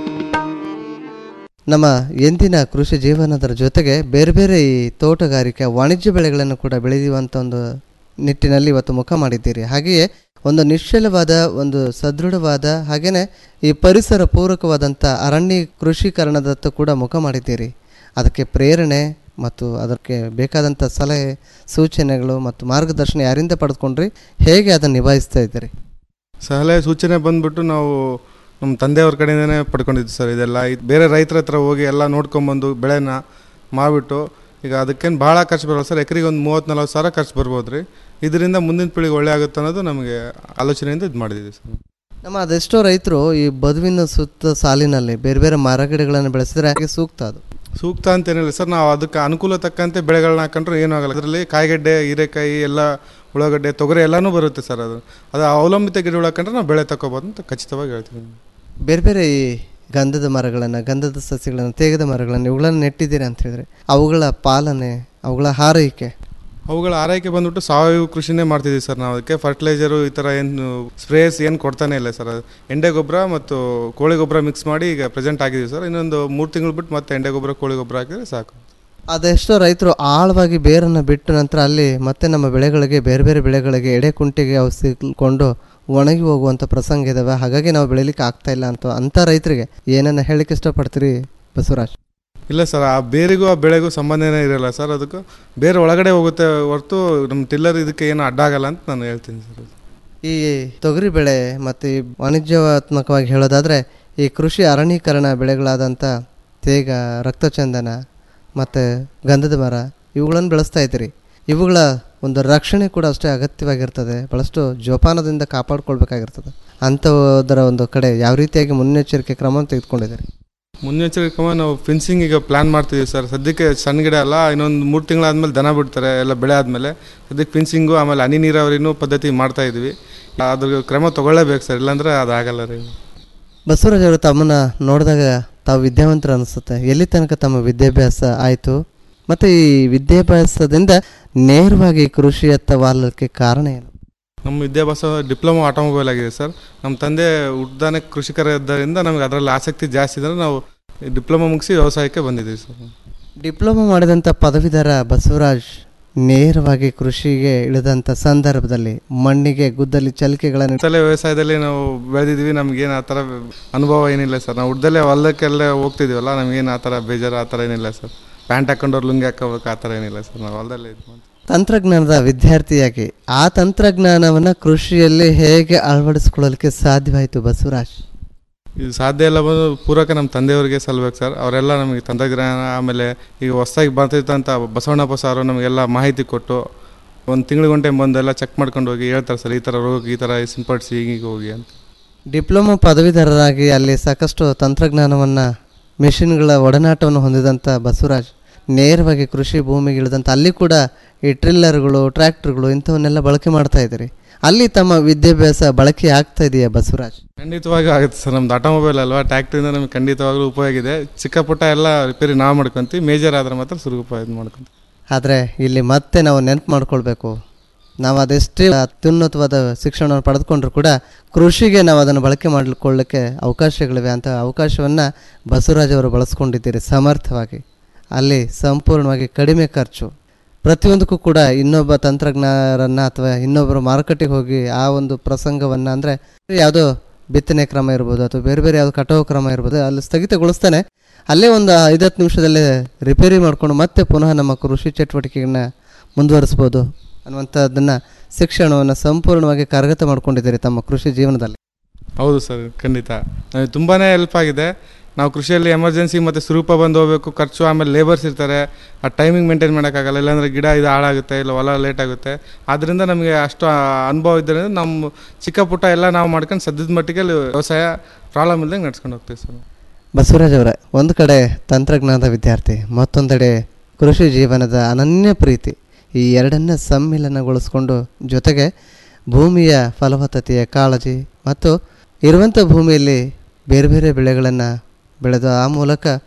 ನಮ್ಮ ಎಂದಿನ ಕೃಷಿ ಜೀವನದ ಜೊತೆಗೆ ಬೇರೆ ಬೇರೆ ಈ ತೋಟಗಾರಿಕೆ ವಾಣಿಜ್ಯ ಬೆಳೆಗಳನ್ನು ಕೂಡ ಬೆಳೆಯುವಂಥ ಒಂದು ನಿಟ್ಟಿನಲ್ಲಿ ಇವತ್ತು ಮುಖ ಮಾಡಿದ್ದೀರಿ ಹಾಗೆಯೇ ಒಂದು ನಿಶ್ಚಲವಾದ ಒಂದು ಸದೃಢವಾದ ಹಾಗೆಯೇ ಈ ಪರಿಸರ ಪೂರಕವಾದಂಥ ಅರಣ್ಯ ಕೃಷೀಕರಣದತ್ತ ಕೂಡ ಮುಖ ಮಾಡಿದ್ದೀರಿ ಅದಕ್ಕೆ ಪ್ರೇರಣೆ ಮತ್ತು ಅದಕ್ಕೆ ಬೇಕಾದಂಥ ಸಲಹೆ ಸೂಚನೆಗಳು ಮತ್ತು ಮಾರ್ಗದರ್ಶನ ಯಾರಿಂದ ಪಡೆದುಕೊಂಡ್ರಿ ಹೇಗೆ ಅದನ್ನು ನಿಭಾಯಿಸ್ತಾ ಇದ್ದೀರಿ ಸಲಹೆ ಸೂಚನೆ ಬಂದ್ಬಿಟ್ಟು ನಾವು ನಮ್ಮ ತಂದೆಯವ್ರ ಕಡೆಯಿಂದನೇ ಪಡ್ಕೊಂಡಿದ್ದು ಸರ್ ಇದೆಲ್ಲ ಇದು ಬೇರೆ ರೈತರ ಹತ್ರ ಹೋಗಿ ಎಲ್ಲ ನೋಡ್ಕೊಂಬಂದು ಬೆಳೆನ ಮಾಡಿಬಿಟ್ಟು ಈಗ ಅದಕ್ಕೇನು ಭಾಳ ಖರ್ಚು ಬರಲ್ಲ ಸರ್ ಎಕರೆಗೆ ಒಂದು ಮೂವತ್ತು ನಲ್ವತ್ತು ಸಾವಿರ ಖರ್ಚು ಬರ್ಬೋದು ರೀ ಇದರಿಂದ ಮುಂದಿನ ಪೀಳಿಗೆ ಒಳ್ಳೆ ಆಗುತ್ತೆ ಅನ್ನೋದು ನಮಗೆ ಆಲೋಚನೆಯಿಂದ ಇದು ಮಾಡಿದ್ದೀವಿ ಸರ್ ನಮ್ಮ ಅದೆಷ್ಟೋ ರೈತರು ಈ ಬದುವಿನ ಸುತ್ತ ಸಾಲಿನಲ್ಲಿ ಬೇರೆ ಬೇರೆ ಮರಗಿಡಗಳನ್ನು ಬೆಳೆಸಿದ್ರೆ ಹಾಗೆ ಸೂಕ್ತ ಅದು ಸೂಕ್ತ ಅಂತೇನಿಲ್ಲ ಸರ್ ನಾವು ಅದಕ್ಕೆ ಅನುಕೂಲ ತಕ್ಕಂತೆ ಬೆಳೆಗಳನ್ನ ಹಾಕೊಂಡ್ರೆ ಏನೂ ಆಗಲ್ಲ ಅದರಲ್ಲಿ ಕಾಯಿಗಡ್ಡೆ ಹೀರೆಕಾಯಿ ಎಲ್ಲ ಉಳ್ಳಾಗಡ್ಡೆ ತೊಗರಿ ಎಲ್ಲನೂ ಬರುತ್ತೆ ಸರ್ ಅದು ಅದು ಅವಲಂಬಿತ ಗಿಡಗಳು ಹಾಕೊಂಡ್ರೆ ನಾವು ಬೆಳೆ ತಗೋಬೋದು ಅಂತ ಖಚಿತವಾಗಿ ಹೇಳ್ತೀವಿ ಬೇರೆ ಬೇರೆ ಈ ಗಂಧದ ಮರಗಳನ್ನು ಗಂಧದ ಸಸ್ಯಗಳನ್ನು ತೇಗದ ಮರಗಳನ್ನು ಇವುಗಳನ್ನು ನೆಟ್ಟಿದ್ದೀರಿ ಅಂತ ಹೇಳಿದ್ರೆ ಅವುಗಳ ಪಾಲನೆ ಅವುಗಳ ಹಾರೈಕೆ ಅವುಗಳ ಆರೈಕೆ ಬಂದ್ಬಿಟ್ಟು ಸಾವಯವ ಕೃಷಿನೇ ಮಾಡ್ತಿದ್ದೀವಿ ಸರ್ ನಾವು ಅದಕ್ಕೆ ಫರ್ಟಿಲೈಸರು ಈ ಥರ ಏನು ಸ್ಪ್ರೇಸ್ ಏನು ಕೊಡ್ತಾನೆ ಇಲ್ಲ ಸರ್ ಅದು ಎಂಡೆ ಗೊಬ್ಬರ ಮತ್ತು ಕೋಳಿ ಗೊಬ್ಬರ ಮಿಕ್ಸ್ ಮಾಡಿ ಈಗ ಪ್ರೆಸೆಂಟ್ ಆಗಿದ್ದೀವಿ ಸರ್ ಇನ್ನೊಂದು ಮೂರು ತಿಂಗಳು ಬಿಟ್ಟು ಮತ್ತೆ ಎಂಡೆ ಗೊಬ್ಬರ ಕೋಳಿ ಗೊಬ್ಬರ ಹಾಕಿದ್ರೆ ಸಾಕು ಅದೆಷ್ಟೋ ರೈತರು ಆಳವಾಗಿ ಬೇರನ್ನು ಬಿಟ್ಟ ನಂತರ ಅಲ್ಲಿ ಮತ್ತೆ ನಮ್ಮ ಬೆಳೆಗಳಿಗೆ ಬೇರೆ ಬೇರೆ ಬೆಳೆಗಳಿಗೆ ಎಡೆ ಕುಂಟಿಗೆ ಅವು ಸಿಕ್ಕೊಂಡು ಒಣಗಿ ಹೋಗುವಂಥ ಪ್ರಸಂಗ ಇದಾವೆ ಹಾಗಾಗಿ ನಾವು ಬೆಳಿಲಿಕ್ಕೆ ಆಗ್ತಾ ಇಲ್ಲ ಅಂತ ಅಂಥ ರೈತರಿಗೆ ಏನನ್ನ ಹೇಳಿಕ್ಕೆ ಇಷ್ಟಪಡ್ತೀರಿ ಬಸವರಾಜ್ ಇಲ್ಲ ಸರ್ ಆ ಬೇರಿಗೂ ಆ ಬೆಳೆಗೂ ಸಂಬಂಧನೇ ಇರಲ್ಲ ಸರ್ ಅದಕ್ಕೂ ಬೇರೆ ಒಳಗಡೆ ಹೋಗುತ್ತೆ ಹೊರತು ನಮ್ಮ ಟಿಲ್ಲರ್ ಇದಕ್ಕೆ ಏನು ಅಡ್ಡ ಆಗಲ್ಲ ಅಂತ ನಾನು ಹೇಳ್ತೀನಿ ಸರ್ ಈ ತೊಗರಿ ಬೆಳೆ ಮತ್ತು ಈ ವಾಣಿಜ್ಯಾತ್ಮಕವಾಗಿ ಹೇಳೋದಾದರೆ ಈ ಕೃಷಿ ಅರಣ್ಯೀಕರಣ ಬೆಳೆಗಳಾದಂಥ ತೇಗ ರಕ್ತಚಂದನ ಮತ್ತು ಗಂಧದ ಮರ ಇವುಗಳನ್ನು ಬೆಳೆಸ್ತಾ ಇದ್ದೀರಿ ಇವುಗಳ ಒಂದು ರಕ್ಷಣೆ ಕೂಡ ಅಷ್ಟೇ ಅಗತ್ಯವಾಗಿರ್ತದೆ ಭಾಳಷ್ಟು ಜೋಪಾನದಿಂದ ಕಾಪಾಡ್ಕೊಳ್ಬೇಕಾಗಿರ್ತದೆ ಅಂಥದರ ಒಂದು ಕಡೆ ಯಾವ ರೀತಿಯಾಗಿ ಮುನ್ನೆಚ್ಚರಿಕೆ ಕ್ರಮವನ್ನು ತೆಗೆದುಕೊಂಡಿದ್ದೀರಿ ಮುನ್ನೆಚ್ಚರಿಕೆ ಕ್ರಮ ನಾವು ಫೆನ್ಸಿಂಗ್ ಈಗ ಪ್ಲಾನ್ ಮಾಡ್ತಿದ್ದೀವಿ ಸರ್ ಸದ್ಯಕ್ಕೆ ಸಣ್ಣ ಗಿಡ ಅಲ್ಲ ಇನ್ನೊಂದು ಮೂರು ತಿಂಗಳಾದ್ಮೇಲೆ ದನ ಬಿಡ್ತಾರೆ ಎಲ್ಲ ಬೆಳೆ ಆದಮೇಲೆ ಸದ್ಯಕ್ಕೆ ಫೆನ್ಸಿಂಗು ಆಮೇಲೆ ಹನಿ ನೀರಾವರಿನೂ ಪದ್ಧತಿ ಮಾಡ್ತಾ ಇದ್ವಿ ಅದ್ರ ಕ್ರಮ ತಗೊಳ್ಳೇಬೇಕು ಸರ್ ಇಲ್ಲಾಂದ್ರೆ ಅದಾಗಲ್ಲ ರೀ ಬಸವರಾಜ್ ಅವರು ತಮ್ಮನ್ನ ನೋಡಿದಾಗ ತಾವು ವಿದ್ಯಾವಂತರು ಅನಿಸುತ್ತೆ ಎಲ್ಲಿ ತನಕ ತಮ್ಮ ವಿದ್ಯಾಭ್ಯಾಸ ಆಯಿತು ಮತ್ತು ಈ ವಿದ್ಯಾಭ್ಯಾಸದಿಂದ ನೇರವಾಗಿ ಕೃಷಿಯತ್ತ ವಾಲಕ್ಕೆ ಕಾರಣ ಏನು ನಮ್ಮ ವಿದ್ಯಾಭ್ಯಾಸ ಡಿಪ್ಲೊಮಾ ಆಟೋಮೊಬೈಲ್ ಆಗಿದೆ ಸರ್ ನಮ್ಮ ತಂದೆ ಹುಡ್ದಾನೆ ಕೃಷಿಕರ ಇದ್ದರಿಂದ ನಮಗೆ ಅದರಲ್ಲಿ ಆಸಕ್ತಿ ಜಾಸ್ತಿ ಇದ್ದರೆ ನಾವು ಡಿಪ್ಲೊಮಾ ಮುಗಿಸಿ ವ್ಯವಸಾಯಕ್ಕೆ ಬಂದಿದ್ದೀವಿ ಸರ್ ಡಿಪ್ಲೊಮಾ ಮಾಡಿದಂಥ ಪದವೀಧರ ಬಸವರಾಜ್ ನೇರವಾಗಿ ಕೃಷಿಗೆ ಇಳಿದಂಥ ಸಂದರ್ಭದಲ್ಲಿ ಮಣ್ಣಿಗೆ ಗುದ್ದಲಿ ಚಲಿಕೆಗಳನ್ನು ತಲೆ ವ್ಯವಸಾಯದಲ್ಲಿ ನಾವು ಬೆಳೆದಿದ್ವಿ ನಮಗೇನು ಆ ಥರ ಅನುಭವ ಏನಿಲ್ಲ ಸರ್ ನಾವು ಹುಡ್ದಲ್ಲೇ ಹೊಲಕ್ಕೆಲ್ಲ ಹೋಗ್ತಿದ್ದೀವಲ್ಲ ನಮಗೇನು ಆ ಥರ ಬೇಜಾರು ಆ ಥರ ಏನಿಲ್ಲ ಸರ್ ಪ್ಯಾಂಟ್ ಹಾಕೊಂಡವ್ರು ಲುಂಗಿ ಹಾಕೋಬೇಕು ಆ ಥರ ಏನಿಲ್ಲ ಸರ್ ನಾವು ಹೊಲದಲ್ಲೇ ಇದು ಮಾಡ್ತೀವಿ ತಂತ್ರಜ್ಞಾನದ ವಿದ್ಯಾರ್ಥಿಯಾಗಿ ಆ ತಂತ್ರಜ್ಞಾನವನ್ನು ಕೃಷಿಯಲ್ಲಿ ಹೇಗೆ ಅಳವಡಿಸ್ಕೊಳ್ಳಲಿಕ್ಕೆ ಸಾಧ್ಯವಾಯಿತು ಬಸವರಾಜ್ ಇದು ಸಾಧ್ಯ ಎಲ್ಲ ಬಂದು ಪೂರಕ ನಮ್ಮ ತಂದೆಯವರಿಗೆ ಸಲ್ಬೇಕು ಸರ್ ಅವರೆಲ್ಲ ನಮಗೆ ತಂತ್ರಜ್ಞಾನ ಆಮೇಲೆ ಈಗ ಹೊಸ್ದಾಗಿ ಬರ್ತಿರ್ತಂಥ ಬಸವಣ್ಣಪ್ಪ ಸಾರು ನಮಗೆಲ್ಲ ಮಾಹಿತಿ ಕೊಟ್ಟು ಒಂದು ತಿಂಗಳು ಗಂಟೆ ಬಂದು ಎಲ್ಲ ಚೆಕ್ ಮಾಡ್ಕೊಂಡು ಹೋಗಿ ಹೇಳ್ತಾರೆ ಸರ್ ಈ ಥರ ರೋಗ ಈ ಥರ ಸಿಂಪಡಿಸಿ ಹೀಗೆ ಹೋಗಿ ಅಂತ ಡಿಪ್ಲೊಮಾ ಪದವೀಧರರಾಗಿ ಅಲ್ಲಿ ಸಾಕಷ್ಟು ತಂತ್ರಜ್ಞಾನವನ್ನು ಮೆಷಿನ್ಗಳ ಒಡನಾಟವನ್ನು ಹೊಂದಿದಂಥ ಬಸವರಾಜ್ ನೇರವಾಗಿ ಕೃಷಿ ಭೂಮಿಗೆ ಇಳಿದಂಥ ಅಲ್ಲಿ ಕೂಡ ಈ ಟ್ರಿಲ್ಲರ್ಗಳು ಟ್ರ್ಯಾಕ್ಟರ್ಗಳು ಇಂಥವನ್ನೆಲ್ಲ ಬಳಕೆ ಮಾಡ್ತಾ ಇದ್ದೀರಿ ಅಲ್ಲಿ ತಮ್ಮ ವಿದ್ಯಾಭ್ಯಾಸ ಬಳಕೆ ಆಗ್ತಾ ಇದೆಯಾ ಬಸವರಾಜ್ ಖಂಡಿತವಾಗಿ ಆಗುತ್ತೆ ಸರ್ ನಮ್ದು ಆಟೋಮೊಬೈಲ್ ಅಲ್ವಾ ಟ್ಯಾಕ್ಟ್ರಿಂದ ನಮಗೆ ಖಂಡಿತವಾಗ್ಲೂ ಉಪಯೋಗ ಇದೆ ಚಿಕ್ಕ ಪುಟ್ಟ ಎಲ್ಲ ರಿಪೇರಿ ನಾವು ಮಾಡ್ಕೊಂತೀವಿ ಮೇಜರ್ ಆದ್ರೆ ಮಾತ್ರ ಸುರುಗುಪ ಇದು ಮಾಡ್ಕೊಂತೀವಿ ಆದರೆ ಇಲ್ಲಿ ಮತ್ತೆ ನಾವು ನೆನಪು ಮಾಡ್ಕೊಳ್ಬೇಕು ನಾವು ಅದೆಷ್ಟೇ ಅತ್ಯುನ್ನತವಾದ ಶಿಕ್ಷಣವನ್ನು ಪಡೆದುಕೊಂಡ್ರು ಕೂಡ ಕೃಷಿಗೆ ನಾವು ಅದನ್ನು ಬಳಕೆ ಮಾಡಿಕೊಳ್ಳಕ್ಕೆ ಅವಕಾಶಗಳಿವೆ ಅಂತ ಅವಕಾಶವನ್ನು ಬಸವರಾಜ್ ಅವರು ಬಳಸ್ಕೊಂಡಿದ್ದೀರಿ ಸಮರ್ಥವಾಗಿ ಅಲ್ಲಿ ಸಂಪೂರ್ಣವಾಗಿ ಕಡಿಮೆ ಖರ್ಚು ಪ್ರತಿಯೊಂದಕ್ಕೂ ಕೂಡ ಇನ್ನೊಬ್ಬ ತಂತ್ರಜ್ಞರನ್ನು ಅಥವಾ ಇನ್ನೊಬ್ಬರು ಮಾರುಕಟ್ಟೆಗೆ ಹೋಗಿ ಆ ಒಂದು ಪ್ರಸಂಗವನ್ನು ಅಂದರೆ ಯಾವುದೋ ಬಿತ್ತನೆ ಕ್ರಮ ಇರ್ಬೋದು ಅಥವಾ ಬೇರೆ ಬೇರೆ ಯಾವುದೋ ಕಟಾವು ಕ್ರಮ ಇರ್ಬೋದು ಅಲ್ಲಿ ಸ್ಥಗಿತಗೊಳಿಸ್ತಾನೆ ಅಲ್ಲೇ ಒಂದು ಐದತ್ತು ನಿಮಿಷದಲ್ಲೇ ರಿಪೇರಿ ಮಾಡಿಕೊಂಡು ಮತ್ತೆ ಪುನಃ ನಮ್ಮ ಕೃಷಿ ಚಟುವಟಿಕೆಗಳನ್ನ ಮುಂದುವರಿಸ್ಬೋದು ಅನ್ನುವಂಥದ್ದನ್ನು ಶಿಕ್ಷಣವನ್ನು ಸಂಪೂರ್ಣವಾಗಿ ಕರಗತ ಮಾಡ್ಕೊಂಡಿದ್ದೀರಿ ತಮ್ಮ ಕೃಷಿ ಜೀವನದಲ್ಲಿ ಹೌದು ಸರ್ ಖಂಡಿತ ನಮಗೆ ತುಂಬಾ ಹೆಲ್ಪ್ ಆಗಿದೆ ನಾವು ಕೃಷಿಯಲ್ಲಿ ಎಮರ್ಜೆನ್ಸಿ ಮತ್ತು ಸ್ವರೂಪ ಬಂದು ಹೋಗಬೇಕು ಖರ್ಚು ಆಮೇಲೆ ಲೇಬರ್ಸ್ ಇರ್ತಾರೆ ಆ ಟೈಮಿಂಗ್ ಮೇಂಟೈನ್ ಮಾಡೋಕ್ಕಾಗಲ್ಲ ಇಲ್ಲಾಂದರೆ ಗಿಡ ಇದು ಹಾಳಾಗುತ್ತೆ ಇಲ್ಲ ಹೊಲ ಲೇಟ್ ಆಗುತ್ತೆ ಆದ್ದರಿಂದ ನಮಗೆ ಅಷ್ಟು ಆ ಅನುಭವ ಇದ್ದರಿಂದ ನಮ್ಮ ಚಿಕ್ಕ ಪುಟ್ಟ ಎಲ್ಲ ನಾವು ಮಾಡ್ಕೊಂಡು ಸದ್ಯದ ಮಟ್ಟಿಗೆ ಅಲ್ಲಿ ವ್ಯವಸಾಯ ಪ್ರಾಬ್ಲಮ್ ಇಲ್ದಂಗೆ ನಡ್ಸ್ಕೊಂಡು ಹೋಗ್ತೀವಿ ಸರ್ ಬಸವರಾಜ್ ಅವರೇ ಒಂದು ಕಡೆ ತಂತ್ರಜ್ಞಾನದ ವಿದ್ಯಾರ್ಥಿ ಮತ್ತೊಂದೆಡೆ ಕೃಷಿ ಜೀವನದ ಅನನ್ಯ ಪ್ರೀತಿ ಈ ಎರಡನ್ನ ಸಮ್ಮಿಲನಗೊಳಿಸ್ಕೊಂಡು ಜೊತೆಗೆ ಭೂಮಿಯ ಫಲವತ್ತತೆಯ ಕಾಳಜಿ ಮತ್ತು ಇರುವಂಥ ಭೂಮಿಯಲ್ಲಿ ಬೇರೆ ಬೇರೆ ಬೆಳೆಗಳನ್ನು ಬೆಳೆದು ಆ ಮೂಲಕ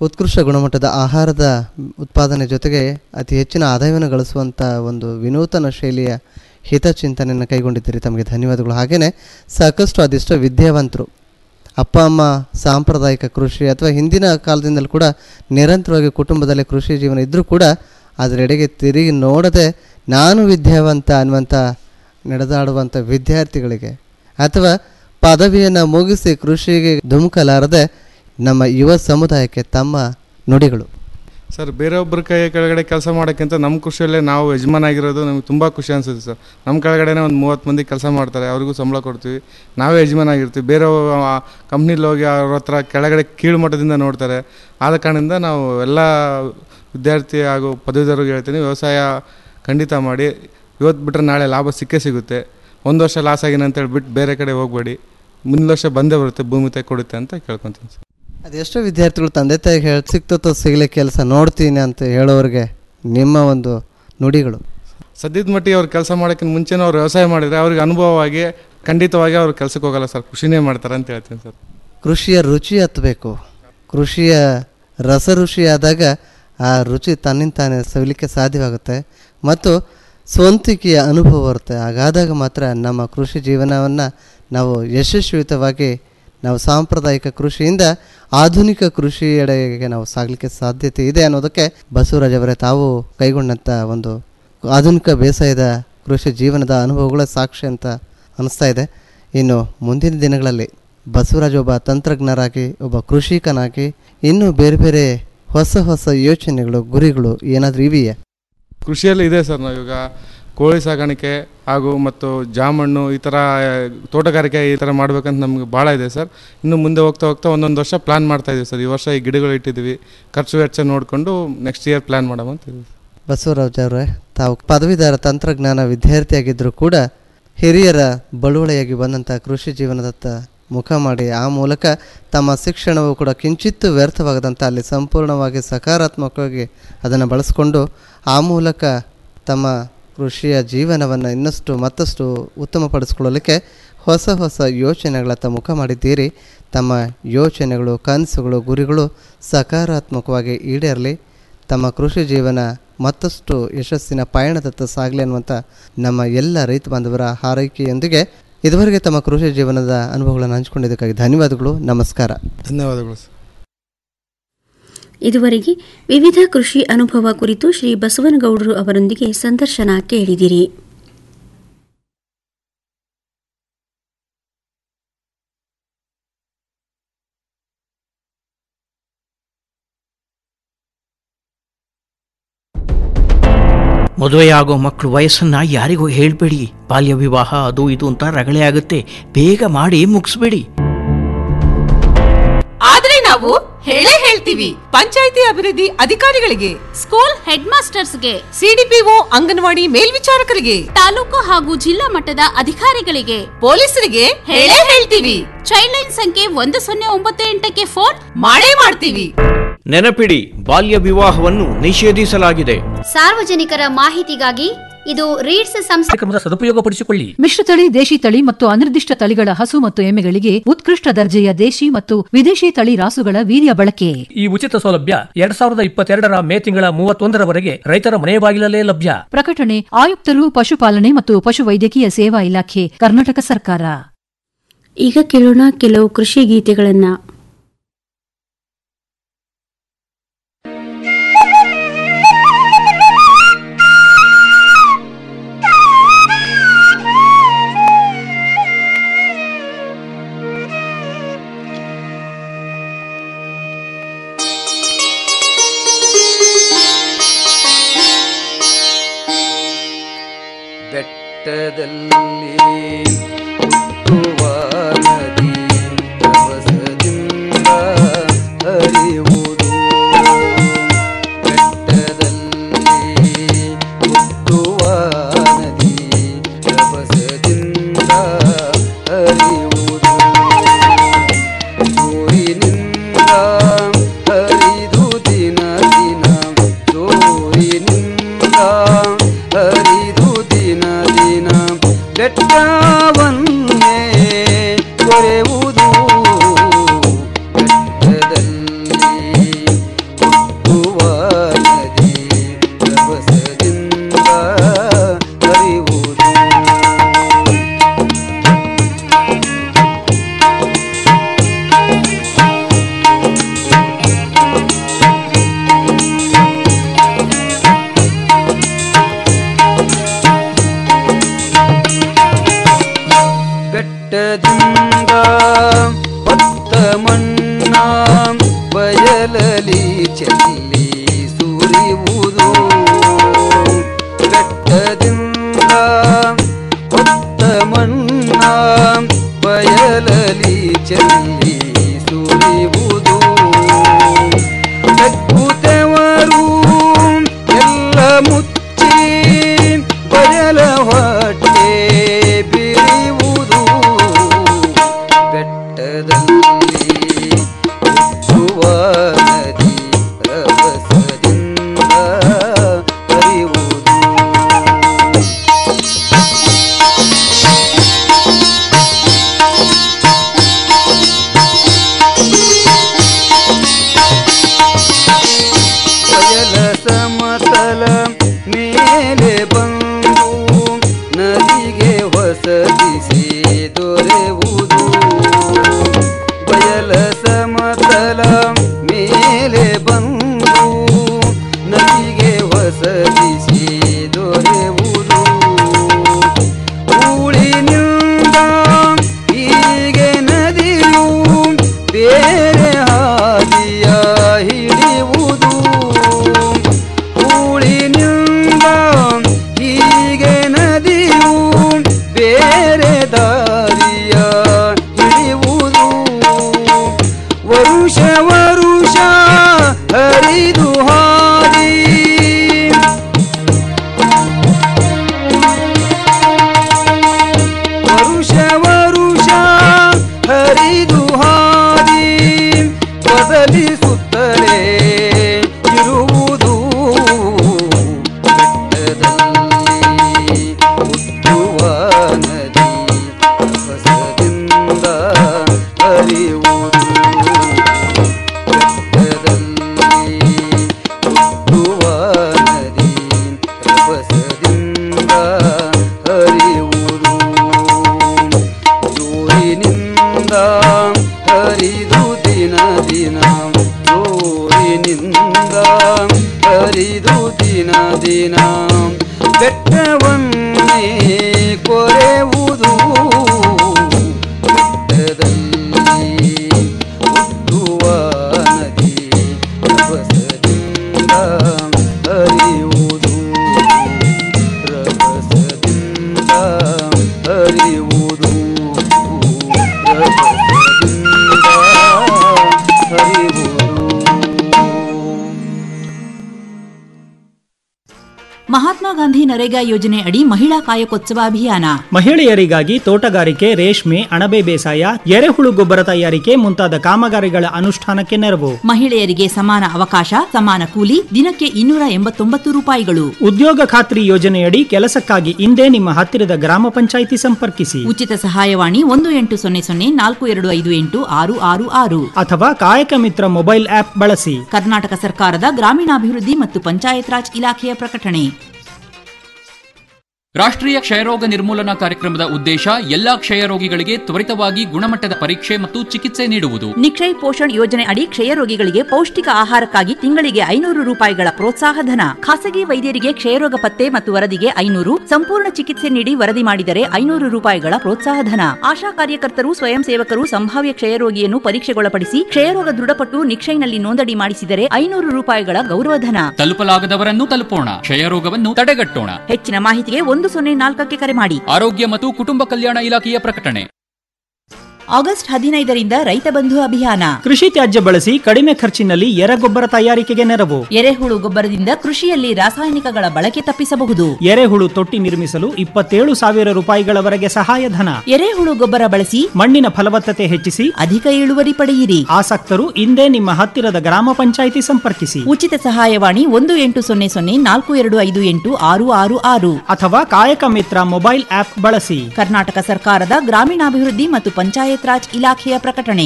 ಉತ್ಕೃಷ್ಟ ಗುಣಮಟ್ಟದ ಆಹಾರದ ಉತ್ಪಾದನೆ ಜೊತೆಗೆ ಅತಿ ಹೆಚ್ಚಿನ ಆದಾಯವನ್ನು ಗಳಿಸುವಂಥ ಒಂದು ವಿನೂತನ ಶೈಲಿಯ ಹಿತಚಿಂತನೆಯನ್ನು ಕೈಗೊಂಡಿದ್ದೀರಿ ತಮಗೆ ಧನ್ಯವಾದಗಳು ಹಾಗೆಯೇ ಸಾಕಷ್ಟು ಅದೆಷ್ಟೋ ವಿದ್ಯಾವಂತರು ಅಪ್ಪ ಅಮ್ಮ ಸಾಂಪ್ರದಾಯಿಕ ಕೃಷಿ ಅಥವಾ ಹಿಂದಿನ ಕಾಲದಿಂದಲೂ ಕೂಡ ನಿರಂತರವಾಗಿ ಕುಟುಂಬದಲ್ಲಿ ಕೃಷಿ ಜೀವನ ಇದ್ದರೂ ಕೂಡ ಅದರೆಡೆಗೆ ತಿರುಗಿ ನೋಡದೆ ನಾನು ವಿದ್ಯಾವಂತ ಅನ್ನುವಂಥ ನಡೆದಾಡುವಂಥ ವಿದ್ಯಾರ್ಥಿಗಳಿಗೆ ಅಥವಾ ಪದವಿಯನ್ನು ಮುಗಿಸಿ ಕೃಷಿಗೆ ಧುಮುಕಲಾರದೆ ನಮ್ಮ ಯುವ ಸಮುದಾಯಕ್ಕೆ ತಮ್ಮ ನುಡಿಗಳು ಸರ್ ಬೇರೊಬ್ಬರ ಕೈ ಕೆಳಗಡೆ ಕೆಲಸ ಮಾಡೋಕ್ಕಿಂತ ನಮ್ಮ ಕೃಷಿಯಲ್ಲೇ ನಾವು ಯಜಮಾನ ಆಗಿರೋದು ನಮಗೆ ತುಂಬ ಖುಷಿ ಅನಿಸುತ್ತೆ ಸರ್ ನಮ್ಮ ಕೆಳಗಡೆನೇ ಒಂದು ಮೂವತ್ತು ಮಂದಿ ಕೆಲಸ ಮಾಡ್ತಾರೆ ಅವ್ರಿಗೂ ಸಂಬಳ ಕೊಡ್ತೀವಿ ನಾವೇ ಯಜಮಾನ ಆಗಿರ್ತೀವಿ ಬೇರೆ ಕಂಪ್ನಿಲಿ ಹೋಗಿ ಅವ್ರ ಹತ್ರ ಕೆಳಗಡೆ ಕೀಳು ಮಟ್ಟದಿಂದ ನೋಡ್ತಾರೆ ಆದ ಕಾರಣದಿಂದ ನಾವು ಎಲ್ಲ ವಿದ್ಯಾರ್ಥಿ ಹಾಗೂ ಪದವೀಧರಿಗೆ ಹೇಳ್ತೀನಿ ವ್ಯವಸಾಯ ಖಂಡಿತ ಮಾಡಿ ಇವತ್ತು ಬಿಟ್ಟರೆ ನಾಳೆ ಲಾಭ ಸಿಕ್ಕೇ ಸಿಗುತ್ತೆ ಒಂದು ವರ್ಷ ಲಾಸ್ ಆಗಿನ ಅಂತೇಳಿ ಬಿಟ್ಟು ಬೇರೆ ಕಡೆ ಹೋಗಬೇಡಿ ಮುಂದಿನ ವರ್ಷ ಬಂದೇ ಬರುತ್ತೆ ಭೂಮಿ ತಾಯಿ ಕೊಡುತ್ತೆ ಅಂತ ಕೇಳ್ಕೊತೀನಿ ಸರ್ ಅದೆಷ್ಟೋ ವಿದ್ಯಾರ್ಥಿಗಳು ತಂದೆ ತಾಯಿಗೆ ಹೇಳಿ ಸಿಕ್ತೋ ಸಿಗಲಿ ಕೆಲಸ ನೋಡ್ತೀನಿ ಅಂತ ಹೇಳೋರಿಗೆ ನಿಮ್ಮ ಒಂದು ನುಡಿಗಳು ಸದ್ಯದ ಮಟ್ಟಿಗೆ ಅವ್ರು ಕೆಲಸ ಮಾಡೋಕ್ಕಿಂತ ಮುಂಚೆನೇ ಅವ್ರು ವ್ಯವಸಾಯ ಮಾಡಿದರೆ ಅವ್ರಿಗೆ ಅನುಭವವಾಗಿ ಖಂಡಿತವಾಗಿ ಅವ್ರು ಕೆಲಸಕ್ಕೆ ಹೋಗಲ್ಲ ಸರ್ ಖುಷಿನೇ ಮಾಡ್ತಾರೆ ಅಂತ ಹೇಳ್ತೀನಿ ಸರ್ ಕೃಷಿಯ ರುಚಿ ಹತ್ತಬೇಕು ಕೃಷಿಯ ರಸ ರುಚಿಯಾದಾಗ ಆ ರುಚಿ ತನ್ನಿಂತಾನೆ ಸವಿಲಿಕ್ಕೆ ಸಾಧ್ಯವಾಗುತ್ತೆ ಮತ್ತು ಸ್ವಂತಿಕೆಯ ಅನುಭವ ಬರುತ್ತೆ ಹಾಗಾದಾಗ ಮಾತ್ರ ನಮ್ಮ ಕೃಷಿ ಜೀವನವನ್ನು ನಾವು ಯಶಸ್ವಿತವಾಗಿ ನಾವು ಸಾಂಪ್ರದಾಯಿಕ ಕೃಷಿಯಿಂದ ಆಧುನಿಕ ಕೃಷಿಯೆಡೆಗೆ ನಾವು ಸಾಗಲಿಕ್ಕೆ ಸಾಧ್ಯತೆ ಇದೆ ಅನ್ನೋದಕ್ಕೆ ಬಸವರಾಜ್ ಅವರೇ ತಾವು ಕೈಗೊಂಡಂಥ ಒಂದು ಆಧುನಿಕ ಬೇಸಾಯದ ಕೃಷಿ ಜೀವನದ ಅನುಭವಗಳ ಸಾಕ್ಷಿ ಅಂತ ಅನಿಸ್ತಾ ಇದೆ ಇನ್ನು ಮುಂದಿನ ದಿನಗಳಲ್ಲಿ ಬಸವರಾಜ್ ಒಬ್ಬ ತಂತ್ರಜ್ಞರಾಗಿ ಒಬ್ಬ ಕೃಷಿಕನಾಗಿ ಇನ್ನೂ ಬೇರೆ ಬೇರೆ ಹೊಸ ಹೊಸ ಯೋಚನೆಗಳು ಗುರಿಗಳು ಏನಾದರೂ ಇವೆಯಾ ಕೃಷಿಯಲ್ಲಿ ಇದೆ ಸರ್ ನಾವೀಗ ಕೋಳಿ ಸಾಗಾಣಿಕೆ ಹಾಗೂ ಮತ್ತು ಜಾಮಣ್ಣು ಈ ಥರ ತೋಟಗಾರಿಕೆ ಈ ಥರ ಮಾಡ್ಬೇಕಂತ ನಮ್ಗೆ ಭಾಳ ಇದೆ ಸರ್ ಇನ್ನು ಮುಂದೆ ಹೋಗ್ತಾ ಹೋಗ್ತಾ ಒಂದೊಂದು ವರ್ಷ ಪ್ಲ್ಯಾನ್ ಮಾಡ್ತಾ ಇದೀವಿ ಸರ್ ಈ ವರ್ಷ ಈ ಗಿಡಗಳು ಇಟ್ಟಿದ್ದೀವಿ ಖರ್ಚು ವೆಚ್ಚ ನೋಡಿಕೊಂಡು ನೆಕ್ಸ್ಟ್ ಇಯರ್ ಪ್ಲ್ಯಾನ್ ಮಾಡೋಣ ಅಂತ ಇದೀವಿ ಬಸವರಾಜ್ ಅವರೇ ತಾವು ಪದವೀಧರ ತಂತ್ರಜ್ಞಾನ ವಿದ್ಯಾರ್ಥಿಯಾಗಿದ್ದರೂ ಕೂಡ ಹಿರಿಯರ ಬಳುವಳಿಯಾಗಿ ಬಂದಂಥ ಕೃಷಿ ಜೀವನದತ್ತ ಮುಖ ಮಾಡಿ ಆ ಮೂಲಕ ತಮ್ಮ ಶಿಕ್ಷಣವು ಕೂಡ ಕಿಂಚಿತ್ತು ವ್ಯರ್ಥವಾಗದಂಥ ಅಲ್ಲಿ ಸಂಪೂರ್ಣವಾಗಿ ಸಕಾರಾತ್ಮಕವಾಗಿ ಅದನ್ನು ಬಳಸ್ಕೊಂಡು ಆ ಮೂಲಕ ತಮ್ಮ ಕೃಷಿಯ ಜೀವನವನ್ನು ಇನ್ನಷ್ಟು ಮತ್ತಷ್ಟು ಉತ್ತಮಪಡಿಸ್ಕೊಳ್ಳಲಿಕ್ಕೆ ಹೊಸ ಹೊಸ ಯೋಚನೆಗಳತ್ತ ಮುಖ ಮಾಡಿದ್ದೀರಿ ತಮ್ಮ ಯೋಚನೆಗಳು ಕನಸುಗಳು ಗುರಿಗಳು ಸಕಾರಾತ್ಮಕವಾಗಿ ಈಡೇರಲಿ ತಮ್ಮ ಕೃಷಿ ಜೀವನ ಮತ್ತಷ್ಟು ಯಶಸ್ಸಿನ ಪಯಣದತ್ತ ಸಾಗಲಿ ಅನ್ನುವಂಥ ನಮ್ಮ ಎಲ್ಲ ರೈತ ಬಾಂಧವರ ಹಾರೈಕೆಯೊಂದಿಗೆ ಇದುವರೆಗೆ ತಮ್ಮ ಕೃಷಿ ಜೀವನದ ಅನುಭವಗಳನ್ನು ಹಂಚಿಕೊಂಡಿದ್ದಕ್ಕಾಗಿ ಧನ್ಯವಾದಗಳು ನಮಸ್ಕಾರ ಧನ್ಯವಾದಗಳು ಸರ್ ಇದುವರೆಗೆ ವಿವಿಧ ಕೃಷಿ ಅನುಭವ ಕುರಿತು ಶ್ರೀ ಬಸವನಗೌಡರು ಅವರೊಂದಿಗೆ ಸಂದರ್ಶನ ಕೇಳಿದಿರಿ ಮದುವೆಯಾಗೋ ಮಕ್ಕಳು ವಯಸ್ಸನ್ನ ಯಾರಿಗೂ ಹೇಳ್ಬೇಡಿ ಬಾಲ್ಯ ವಿವಾಹ ಅದು ಇದು ಅಂತ ರಗಳೆ ಆಗುತ್ತೆ ಬೇಗ ಮಾಡಿ ಮುಗಿಸ್ಬೇಡಿ ಆದ್ರೆ ನಾವು ಹೇಳೇ ಹೇಳ್ತೀವಿ ಪಂಚಾಯಿತಿ ಅಭಿವೃದ್ಧಿ ಅಧಿಕಾರಿಗಳಿಗೆ ಸ್ಕೂಲ್ ಹೆಡ್ ಮಾಸ್ಟರ್ಸ್ಗೆ ಸಿಡಿಪಿಒ ಅಂಗನವಾಡಿ ಮೇಲ್ವಿಚಾರಕರಿಗೆ ತಾಲೂಕು ಹಾಗೂ ಜಿಲ್ಲಾ ಮಟ್ಟದ ಅಧಿಕಾರಿಗಳಿಗೆ ಪೊಲೀಸರಿಗೆ ಹೇಳೇ ಹೇಳ್ತೀವಿ ಚೈಲ್ಡ್ ಲೈನ್ ಸಂಖ್ಯೆ ಒಂದು ಸೊನ್ನೆ ಒಂಬತ್ತು ಎಂಟಕ್ಕೆ ಫೋನ್ ಮಾಡೇ ಮಾಡ್ತೀವಿ ನೆನಪಿಡಿ ಬಾಲ್ಯ ವಿವಾಹವನ್ನು ನಿಷೇಧಿಸಲಾಗಿದೆ ಸಾರ್ವಜನಿಕರ ಮಾಹಿತಿಗಾಗಿ ಇದು ರೀಡ್ಸ್ ಸಂಸ್ಥೆ ಕಾರ್ಯಕ್ರಮದ ಸದುಪಯೋಗಪಡಿಸಿಕೊಳ್ಳಿ ಮಿಶ್ರತಳಿ ದೇಶಿ ತಳಿ ಮತ್ತು ಅನಿರ್ದಿಷ್ಟ ತಳಿಗಳ ಹಸು ಮತ್ತು ಎಮ್ಮೆಗಳಿಗೆ ಉತ್ಕೃಷ್ಟ ದರ್ಜೆಯ ದೇಶಿ ಮತ್ತು ವಿದೇಶಿ ತಳಿ ರಾಸುಗಳ ವೀರ್ಯ ಬಳಕೆ ಈ ಉಚಿತ ಸೌಲಭ್ಯ ಎರಡ್ ಸಾವಿರದ ಇಪ್ಪತ್ತೆರಡರ ಮೇ ತಿಂಗಳ ಮೂವತ್ತೊಂದರವರೆಗೆ ರೈತರ ಮನೆ ಬಾಗಿಲಲ್ಲೇ ಲಭ್ಯ ಪ್ರಕಟಣೆ ಆಯುಕ್ತರು ಪಶುಪಾಲನೆ ಮತ್ತು ಪಶುವೈದ್ಯಕೀಯ ಸೇವಾ ಇಲಾಖೆ ಕರ್ನಾಟಕ ಸರ್ಕಾರ ಈಗ ಕೇಳೋಣ ಕೆಲವು ಕೃಷಿ ಗೀತೆಗಳನ್ನ ಬೆಟ್ಟದಲ್ಲಿ ಹುಟ್ಟುವ ನದಿ ರಭಸದಿಂದ ಹರಿಯುವುದು ಬೆಟ್ಟದಲ್ಲಿ ಹುಟ್ಟುವ ನದಿ ರಭಸದಿಂದ ಹರಿಯುವುದು ಸೂರಿನಿಂದ ಹರಿದು ದಿನ ದಿನ ಸೂರಿನಿಂದ ಹರಿದು ದಿನ ದಿನ ಬೆಟ್ಟವನ್ನೇ ಕೊರೆಯುವುದು ಬೆಟ್ಟದಲ್ಲಿ ಹರಿಯುವುದು ಬೆಟ್ಟದಿಂದ ಹೊತ್ತ ಮಣ್ಣ ಬಯಲಲಿ ಚೆಲ್ಲಿ ಸುರಿಯುವುದು ಬೆಕ್ಕುತೆವರು ಎಲ್ಲ ಮುಚ್ಚಿ ಬಯಲ ಹೊಟ್ಟೆ ಬಿರಿಯುವುದು ಬೆಟ್ಟದಲ್ಲಿ ಹುಟ್ಟುವ ನದಿ ರಭಸದಿಂದ ಹರಿಯುವುದು ಬಯಲ ಸಮತಲ ಮೇಲೆ ಬಂದು ನದಿಗೆ ಹೊಸದಿಸಿ ದೊರೆಯುವುದು ಬಯಲ ಸಮತಲ ಮೇಲೆ ಬಂದು ನದಿಗೆ ಹೊಸದಿಸಿ ದೊರೆಯುವುದು ಊಳಿನಿಂದ ಹೀಗೆ ನದಿಯು ಬೇರೆ ಹಾದಿಯ ಹಿಡಿಯುವುದು ಊಳಿನಿಂದ ಹೀಗೆ ನದಿಯು ಬೇರೆ ದಾರಿಯ ಹಿಡಿಯುವುದು ವರುಷ ವರುಷ ಹರಿದು ಹಾದಿ ವರುಷ ವರುಷ ಹರಿದು ಹಾದಿ ಬದಲಿಸುತ್ತಲೇ ಇರುವುದು ಬೆಟ್ಟದಲ್ಲಿ ಹುಟ್ಟುವ ನದಿ ರಭಸದಿಂದ ಹರಿಯುವುದು ಬೆಟ್ಟದಲ್ಲಿ ಹುಟ್ಟುವ ನದಿ ರಭಸದಿಂದ ಹರಿಯುವುದು ಜೋರಿನಿಂದ ಹರಿದು ದಿನ ದಿನ ಜೋರಿನಿಂದ ಹರಿದು ದಿನ ದಿನ ಬೆಟ್ಟವನ್ನೇ ಕೊರೆಯುವುದು ಬೆಟ್ಟದಲ್ಲಿ ಹುಟ್ಟುವ ನದಿ ರಭಸದಿಂದ ಹರಿಯುವುದು ರಭಸದಿಂದ ಹರಿಯುವುದು ರಭಸದಿಂದ ಹರಿಯುವುದು ಮಹಾತ್ಮ ಗಾಂಧಿ ನರೇಗಾ ಯೋಜನೆ ಅಡಿ ಮಹಿಳಾ ಕಾಯಕೋತ್ಸವ ಅಭಿಯಾನ ಮಹಿಳೆಯರಿಗಾಗಿ ತೋಟಗಾರಿಕೆ ರೇಷ್ಮೆ ಅಣಬೆ ಬೇಸಾಯ ಎರೆಹುಳು ಗೊಬ್ಬರ ತಯಾರಿಕೆ ಮುಂತಾದ ಕಾಮಗಾರಿಗಳ ಅನುಷ್ಠಾನಕ್ಕೆ ನೆರವು ಮಹಿಳೆಯರಿಗೆ ಸಮಾನ ಅವಕಾಶ ಸಮಾನ ಕೂಲಿ ದಿನಕ್ಕೆ ಇನ್ನೂರ ಎಂಬತ್ತೊಂಬತ್ತು ರೂಪಾಯಿಗಳು ಉದ್ಯೋಗ ಖಾತ್ರಿ ಯೋಜನೆಯಡಿ ಕೆಲಸಕ್ಕಾಗಿ ಇಂದೇ ನಿಮ್ಮ ಹತ್ತಿರದ ಗ್ರಾಮ ಪಂಚಾಯಿತಿ ಸಂಪರ್ಕಿಸಿ ಉಚಿತ ಸಹಾಯವಾಣಿ ಒಂದು ಎಂಟು ಸೊನ್ನೆ ಸೊನ್ನೆ ನಾಲ್ಕು ಎರಡು ಐದು ಎಂಟು ಆರು ಆರು ಆರು ಅಥವಾ ಕಾಯಕ ಮಿತ್ರ ಮೊಬೈಲ್ ಆಪ್ ಬಳಸಿ ಕರ್ನಾಟಕ ಸರ್ಕಾರದ ಗ್ರಾಮೀಣಾಭಿವೃದ್ಧಿ ಮತ್ತು ಪಂಚಾಯತ್ ರಾಜ್ ಇಲಾಖೆಯ ಪ್ರಕಟಣೆ ರಾಷ್ಟ್ರೀಯ ಕ್ಷಯರೋಗ ನಿರ್ಮೂಲನಾ ಕಾರ್ಯಕ್ರಮದ ಉದ್ದೇಶ ಎಲ್ಲಾ ಕ್ಷಯರೋಗಿಗಳಿಗೆ ತ್ವರಿತವಾಗಿ ಗುಣಮಟ್ಟದ ಪರೀಕ್ಷೆ ಮತ್ತು ಚಿಕಿತ್ಸೆ ನೀಡುವುದು ನಿಕ್ಷಯ್ ಪೋಷಣ್ ಯೋಜನೆ ಅಡಿ ಕ್ಷಯರೋಗಿಗಳಿಗೆ ಪೌಷ್ಟಿಕ ಆಹಾರಕ್ಕಾಗಿ ತಿಂಗಳಿಗೆ ಐನೂರು ರೂಪಾಯಿಗಳ ಪ್ರೋತ್ಸಾಹ ಧನ ಖಾಸಗಿ ವೈದ್ಯರಿಗೆ ಕ್ಷಯರೋಗ ಪತ್ತೆ ಮತ್ತು ವರದಿಗೆ ಐನೂರು ಸಂಪೂರ್ಣ ಚಿಕಿತ್ಸೆ ನೀಡಿ ವರದಿ ಮಾಡಿದರೆ ಐನೂರು ರೂಪಾಯಿಗಳ ಪ್ರೋತ್ಸಾಹ ಧನ ಆಶಾ ಕಾರ್ಯಕರ್ತರು ಸ್ವಯಂ ಸೇವಕರು ಸಂಭಾವ್ಯ ಕ್ಷಯರೋಗಿಯನ್ನು ಪರೀಕ್ಷೆಗೊಳಪಡಿಸಿ ಕ್ಷಯರೋಗ ದೃಢಪಟ್ಟು ನಿಕ್ಷಯ್ನಲ್ಲಿ ನೋಂದಣಿ ಮಾಡಿಸಿದರೆ ಐನೂರು ರೂಪಾಯಿಗಳ ಗೌರವಧನ ತಲುಪಲಾಗದವರನ್ನು ತಲುಪೋಣ ಕ್ಷಯರೋಗವನ್ನು ತಡೆಗಟ್ಟೋಣ ಹೆಚ್ಚಿನ ಮಾಹಿತಿಗೆ ಒಂದು ಸೊನ್ನೆ ನಾಲ್ಕಕ್ಕೆ ಕರೆ ಮಾಡಿ ಆರೋಗ್ಯ ಮತ್ತು ಕುಟುಂಬ ಕಲ್ಯಾಣ ಇಲಾಖೆಯ ಪ್ರಕಟಣೆ ಆಗಸ್ಟ್ ಹದಿನೈದರಿಂದ ರೈತ ಬಂಧು ಅಭಿಯಾನ ಕೃಷಿ ತ್ಯಾಜ್ಯ ಬಳಸಿ ಕಡಿಮೆ ಖರ್ಚಿನಲ್ಲಿ ಎರೆಗೊಬ್ಬರ ತಯಾರಿಕೆಗೆ ನೆರವು ಎರೆಹುಳು ಗೊಬ್ಬರದಿಂದ ಕೃಷಿಯಲ್ಲಿ ರಾಸಾಯನಿಕಗಳ ಬಳಕೆ ತಪ್ಪಿಸಬಹುದು ಎರೆಹುಳು ತೊಟ್ಟಿ ನಿರ್ಮಿಸಲು ಇಪ್ಪತ್ತೇಳು ಸಾವಿರ ರೂಪಾಯಿಗಳವರೆಗೆ ಸಹಾಯಧನ ಎರೆಹುಳು ಗೊಬ್ಬರ ಬಳಸಿ ಮಣ್ಣಿನ ಫಲವತ್ತತೆ ಹೆಚ್ಚಿಸಿ ಅಧಿಕ ಇಳುವರಿ ಪಡೆಯಿರಿ ಆಸಕ್ತರು ಇಂದೇ ನಿಮ್ಮ ಹತ್ತಿರದ ಗ್ರಾಮ ಪಂಚಾಯಿತಿ ಸಂಪರ್ಕಿಸಿ ಉಚಿತ ಸಹಾಯವಾಣಿ ಒಂದು ಎಂಟು ಸೊನ್ನೆ ಸೊನ್ನೆ ನಾಲ್ಕು ಎರಡು ಐದು ಎಂಟು ಆರು ಆರು ಆರು ಅಥವಾ ಕಾಯಕ ಮಿತ್ರ ಮೊಬೈಲ್ ಆಪ್ ಬಳಸಿ ಕರ್ನಾಟಕ ಸರ್ಕಾರದ ಗ್ರಾಮೀಣಾಭಿವೃದ್ಧಿ ಮತ್ತು ಪಂಚಾಯತ್ ರಾಜ್ ಇಲಾಖೆಯ ಪ್ರಕಟಣೆ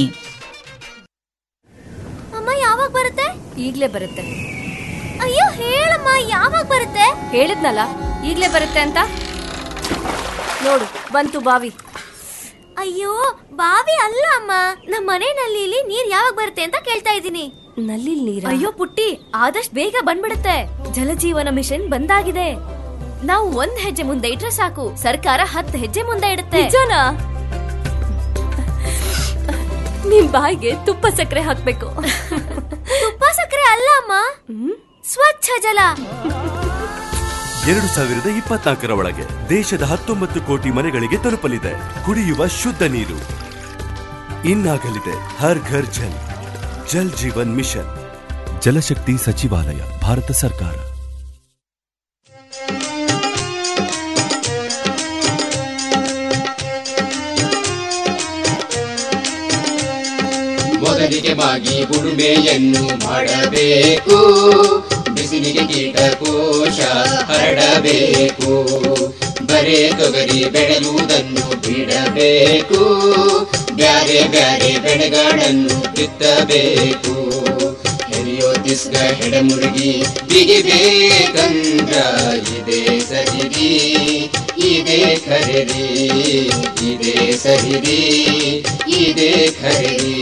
ಅಮ್ಮ ಯಾವಾಗ ಬರುತ್ತೆ ಈಗ್ಲೇ ಬರುತ್ತೆ ಅಯ್ಯೋ ಹೇಳಮ್ಮ ಯಾವಾಗ ಬರುತ್ತೆ ಹೇಳಿದ್ನಲ್ಲ ಈಗ್ಲೇ ಬರುತ್ತೆ ಅಂತ ನೋಡು ಬಂತು ಬಾವಿ ಅಯ್ಯೋ ಬಾವಿ ಅಲ್ಲ ಅಮ್ಮ ನಮ್ಮ ಮನೆ ನಲ್ಲಿಲಿ ನೀರ್ ಯಾವಾಗ ಬರುತ್ತೆ ಅಂತ ಕೇಳ್ತಾ ಇದ್ದೀನಿ ನಲ್ಲಿ ನೀರ ಅಯ್ಯೋ ಪುಟ್ಟಿ ಆದಷ್ಟು ಬೇಗ ಬಂದ್ಬಿಡುತ್ತೆ ಜಲಜೀವನ ಮಿಷನ್ ಬಂದಾಗಿದೆ ನಾವು ಒಂದ್ ಹೆಜ್ಜೆ ಮುಂದೆ ಇಟ್ರೆ ಸಾಕು ಸರ್ಕಾರ ಹತ್ತು ಹೆಜ್ಜೆ ಮುಂದೆ ಇಡುತ್ತೆ ನಿಜನಾ ನಿಮ್ ಬಾಯಿಗೆ ತುಪ್ಪ ಸಕ್ಕರೆ ಹಾಕ್ಬೇಕು ತುಪ್ಪ ಸಕ್ಕರೆ ಅಲ್ಲ ಅಮ್ಮ ಸ್ವಚ್ಛ ಜಲ ಎರಡು ಸಾವಿರದ ಇಪ್ಪತ್ನಾಲ್ಕರ ಒಳಗೆ ದೇಶದ ಹತ್ತೊಂಬತ್ತು ಕೋಟಿ ಮನೆಗಳಿಗೆ ತಲುಪಲಿದೆ ಕುಡಿಯುವ ಶುದ್ಧ ನೀರು ಇನ್ನಾಗಲಿದೆ ಹರ್ ಘರ್ ಜಲ್ ಜಲ್ ಜೀವನ್ ಮಿಷನ್ ಜಲಶಕ್ತಿ ಸಚಿವಾಲಯ ಭಾರತ ಸರ್ಕಾರ ಮೊದಲಿಗೆ ಮಾಗಿ ಉಳುಮೆಯನ್ನು ಮಾಡಬೇಕು ಬಿಸಿಲಿಗೆ ಕೀಟಕೋಶ ಹರಡಬೇಕು ಬರೇ ತೊಗರಿ ಬೆಳೆಯುವುದನ್ನು ಬಿಡಬೇಕು ಬ್ಯಾರೆ ಬ್ಯಾರೆ ಬೆಳೆಗಳನ್ನು ಬಿತ್ತಬೇಕು ಹೆರಿಯೋ ತಿಸ್ಗ ಹೆಡಮುರುಗಿ ಬಿಗಿಬೇಕಂದ್ರ ಇದೇ ಸರಿರಿ ಇದೇ ಖರೀರಿ ಇದೇ ಸರಿರಿ ಇದೇ ಖರೀರಿ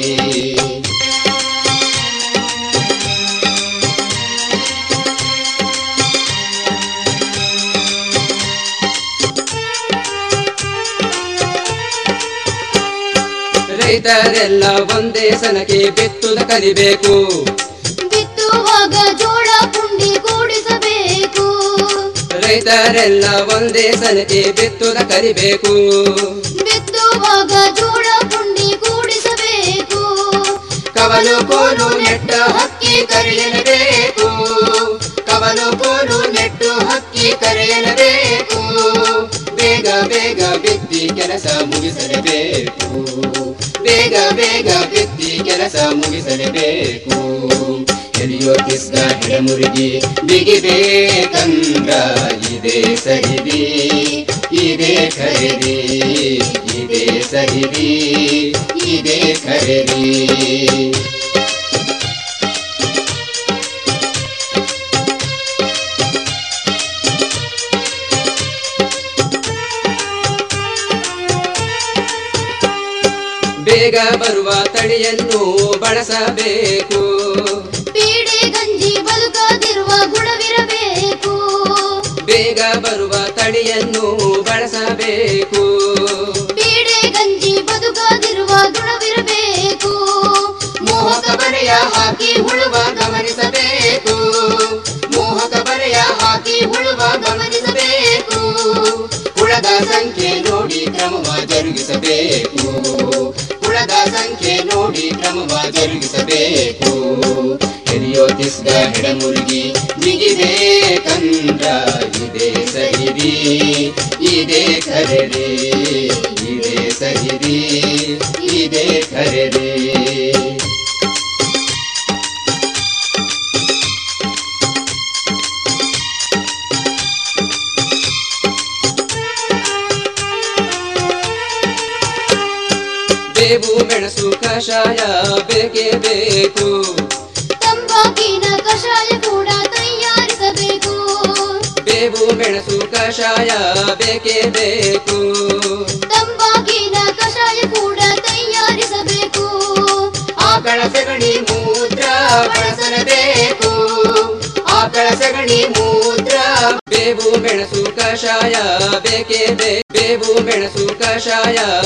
ರೈತರೆಲ್ಲ ಒಂದೇ ಸನಕ್ಕೆ ಬಿತ್ತುದ ಕಲಿಬೇಕು ಬಿತ್ತುವಾಗ ಜೋಳ ಪುಂಡಿ ಕೂಡಿಸಬೇಕು ರೈತರೆಲ್ಲ ಒಂದೇ ಸನಕ್ಕೆ ಬಿತ್ತುದ ಕಲಿಬೇಕು ಬಿತ್ತುವಾಗ ಜೋಳ ಪುಂಡಿ ಕೂಡಿಸಬೇಕು ಕವಲು ಕೋಲು ನೆಟ್ಟ ಹಕ್ಕಿ ಕರೆಯಲೇಬೇಕು ಕವಲು ಕೋಲು ನೆಟ್ಟು ಹಕ್ಕಿ ಕರೆಯಲೇಬೇಕು ಬೇಗ ಬೇಗ ಬಿತ್ತಿ ಕೆಲಸ ಮುಗಿಸಲೇಬೇಕು ಬೇಗ ಬೇಗ ಬಿತ್ತಿ ಕೆಲಸ ಮುಗಿಸಲೇಬೇಕು ಎಲಿಯೋ ಕಿಸ್ಗ ಹೆಡಮುರುಗಿ ಬಿಗಿಬೇಕಂದ್ರ ಇದೇ ಸರಿದಿ ಇದೇ ಖರೀದಿ ಇದೇ ಸರಿದಿ ಇದೇ ಖರೀದಿ ಬೇಗ ಬರುವ ತಳಿಯನ್ನು ಬಳಸಬೇಕು ಪೀಡೆ ಗಂಜಿ ಬದುಕದಿರುವ ಗುಣವಿರಬೇಕು ಬೇಗ ಬರುವ ತಳಿಯನ್ನು ಬಳಸಬೇಕು ಪೀಡೆ ಗಂಜಿ ಬದುಕದಿರುವ ಗುಣವಿರಬೇಕು ಮೋಹಕ ಬರೆಯ ಹಾಕಿ ಹುಳುವ ಗಮನಿಸಬೇಕು ಮೋಹಕ ಬರೆಯ ಹಾಕಿ ಹುಳುವ ಗಮನಿಸಬೇಕು ಹುಳದ ಸಂಖ್ಯೆ ನೋಡಿ ಕ್ರಮವ ಜರುಗಿಸಬೇಕು ಹುಳದ ಸಂಖ್ಯೆ ನೋಡಿ ಕ್ರಮವ ಜರುಗಿಸಬೇಕು ಹೆರಿಯೋ ತಿಸ್ಗ ಹೆಡಮುರುಗಿ ಬಿಗಿಬೇಕಂದ್ರ ಇದೇ ಸಹಿರಿ ಇದೇ ಖರೀರಿ ಇದೇ ಸಹಿರಿ ಇದೇ ಖರೀರಿ ಬೇವು ಮೆಣಸು ಕಷಾಯ ಬೇಕೇ ಬೇಕು ತಂಬಾಕಿನ ಕಷಾಯ ಕೂಡ ತಯಾರಿಸಬೇಕು ಬೇವು ಮೆಣಸು ಕಷಾಯ ಬೇಕೇ ಬೇಕು ತಂಬಾಕಿನ ಕಷಾಯ ಕೂಡ ತಯಾರಿಸಬೇಕು ಆಕಳ ಸಗಣಿ ಮೂತ್ರ ಬಳಸಲೇಬೇಕು ಆಕಳ ಸಗಣಿ ಮೂತ್ರ ಬೇವು ಮೆಣಸು ಕಷಾಯ ಬೇಕೇ ಬೇ ಬೇವು ಮೆಣಸು ಕಷಾಯ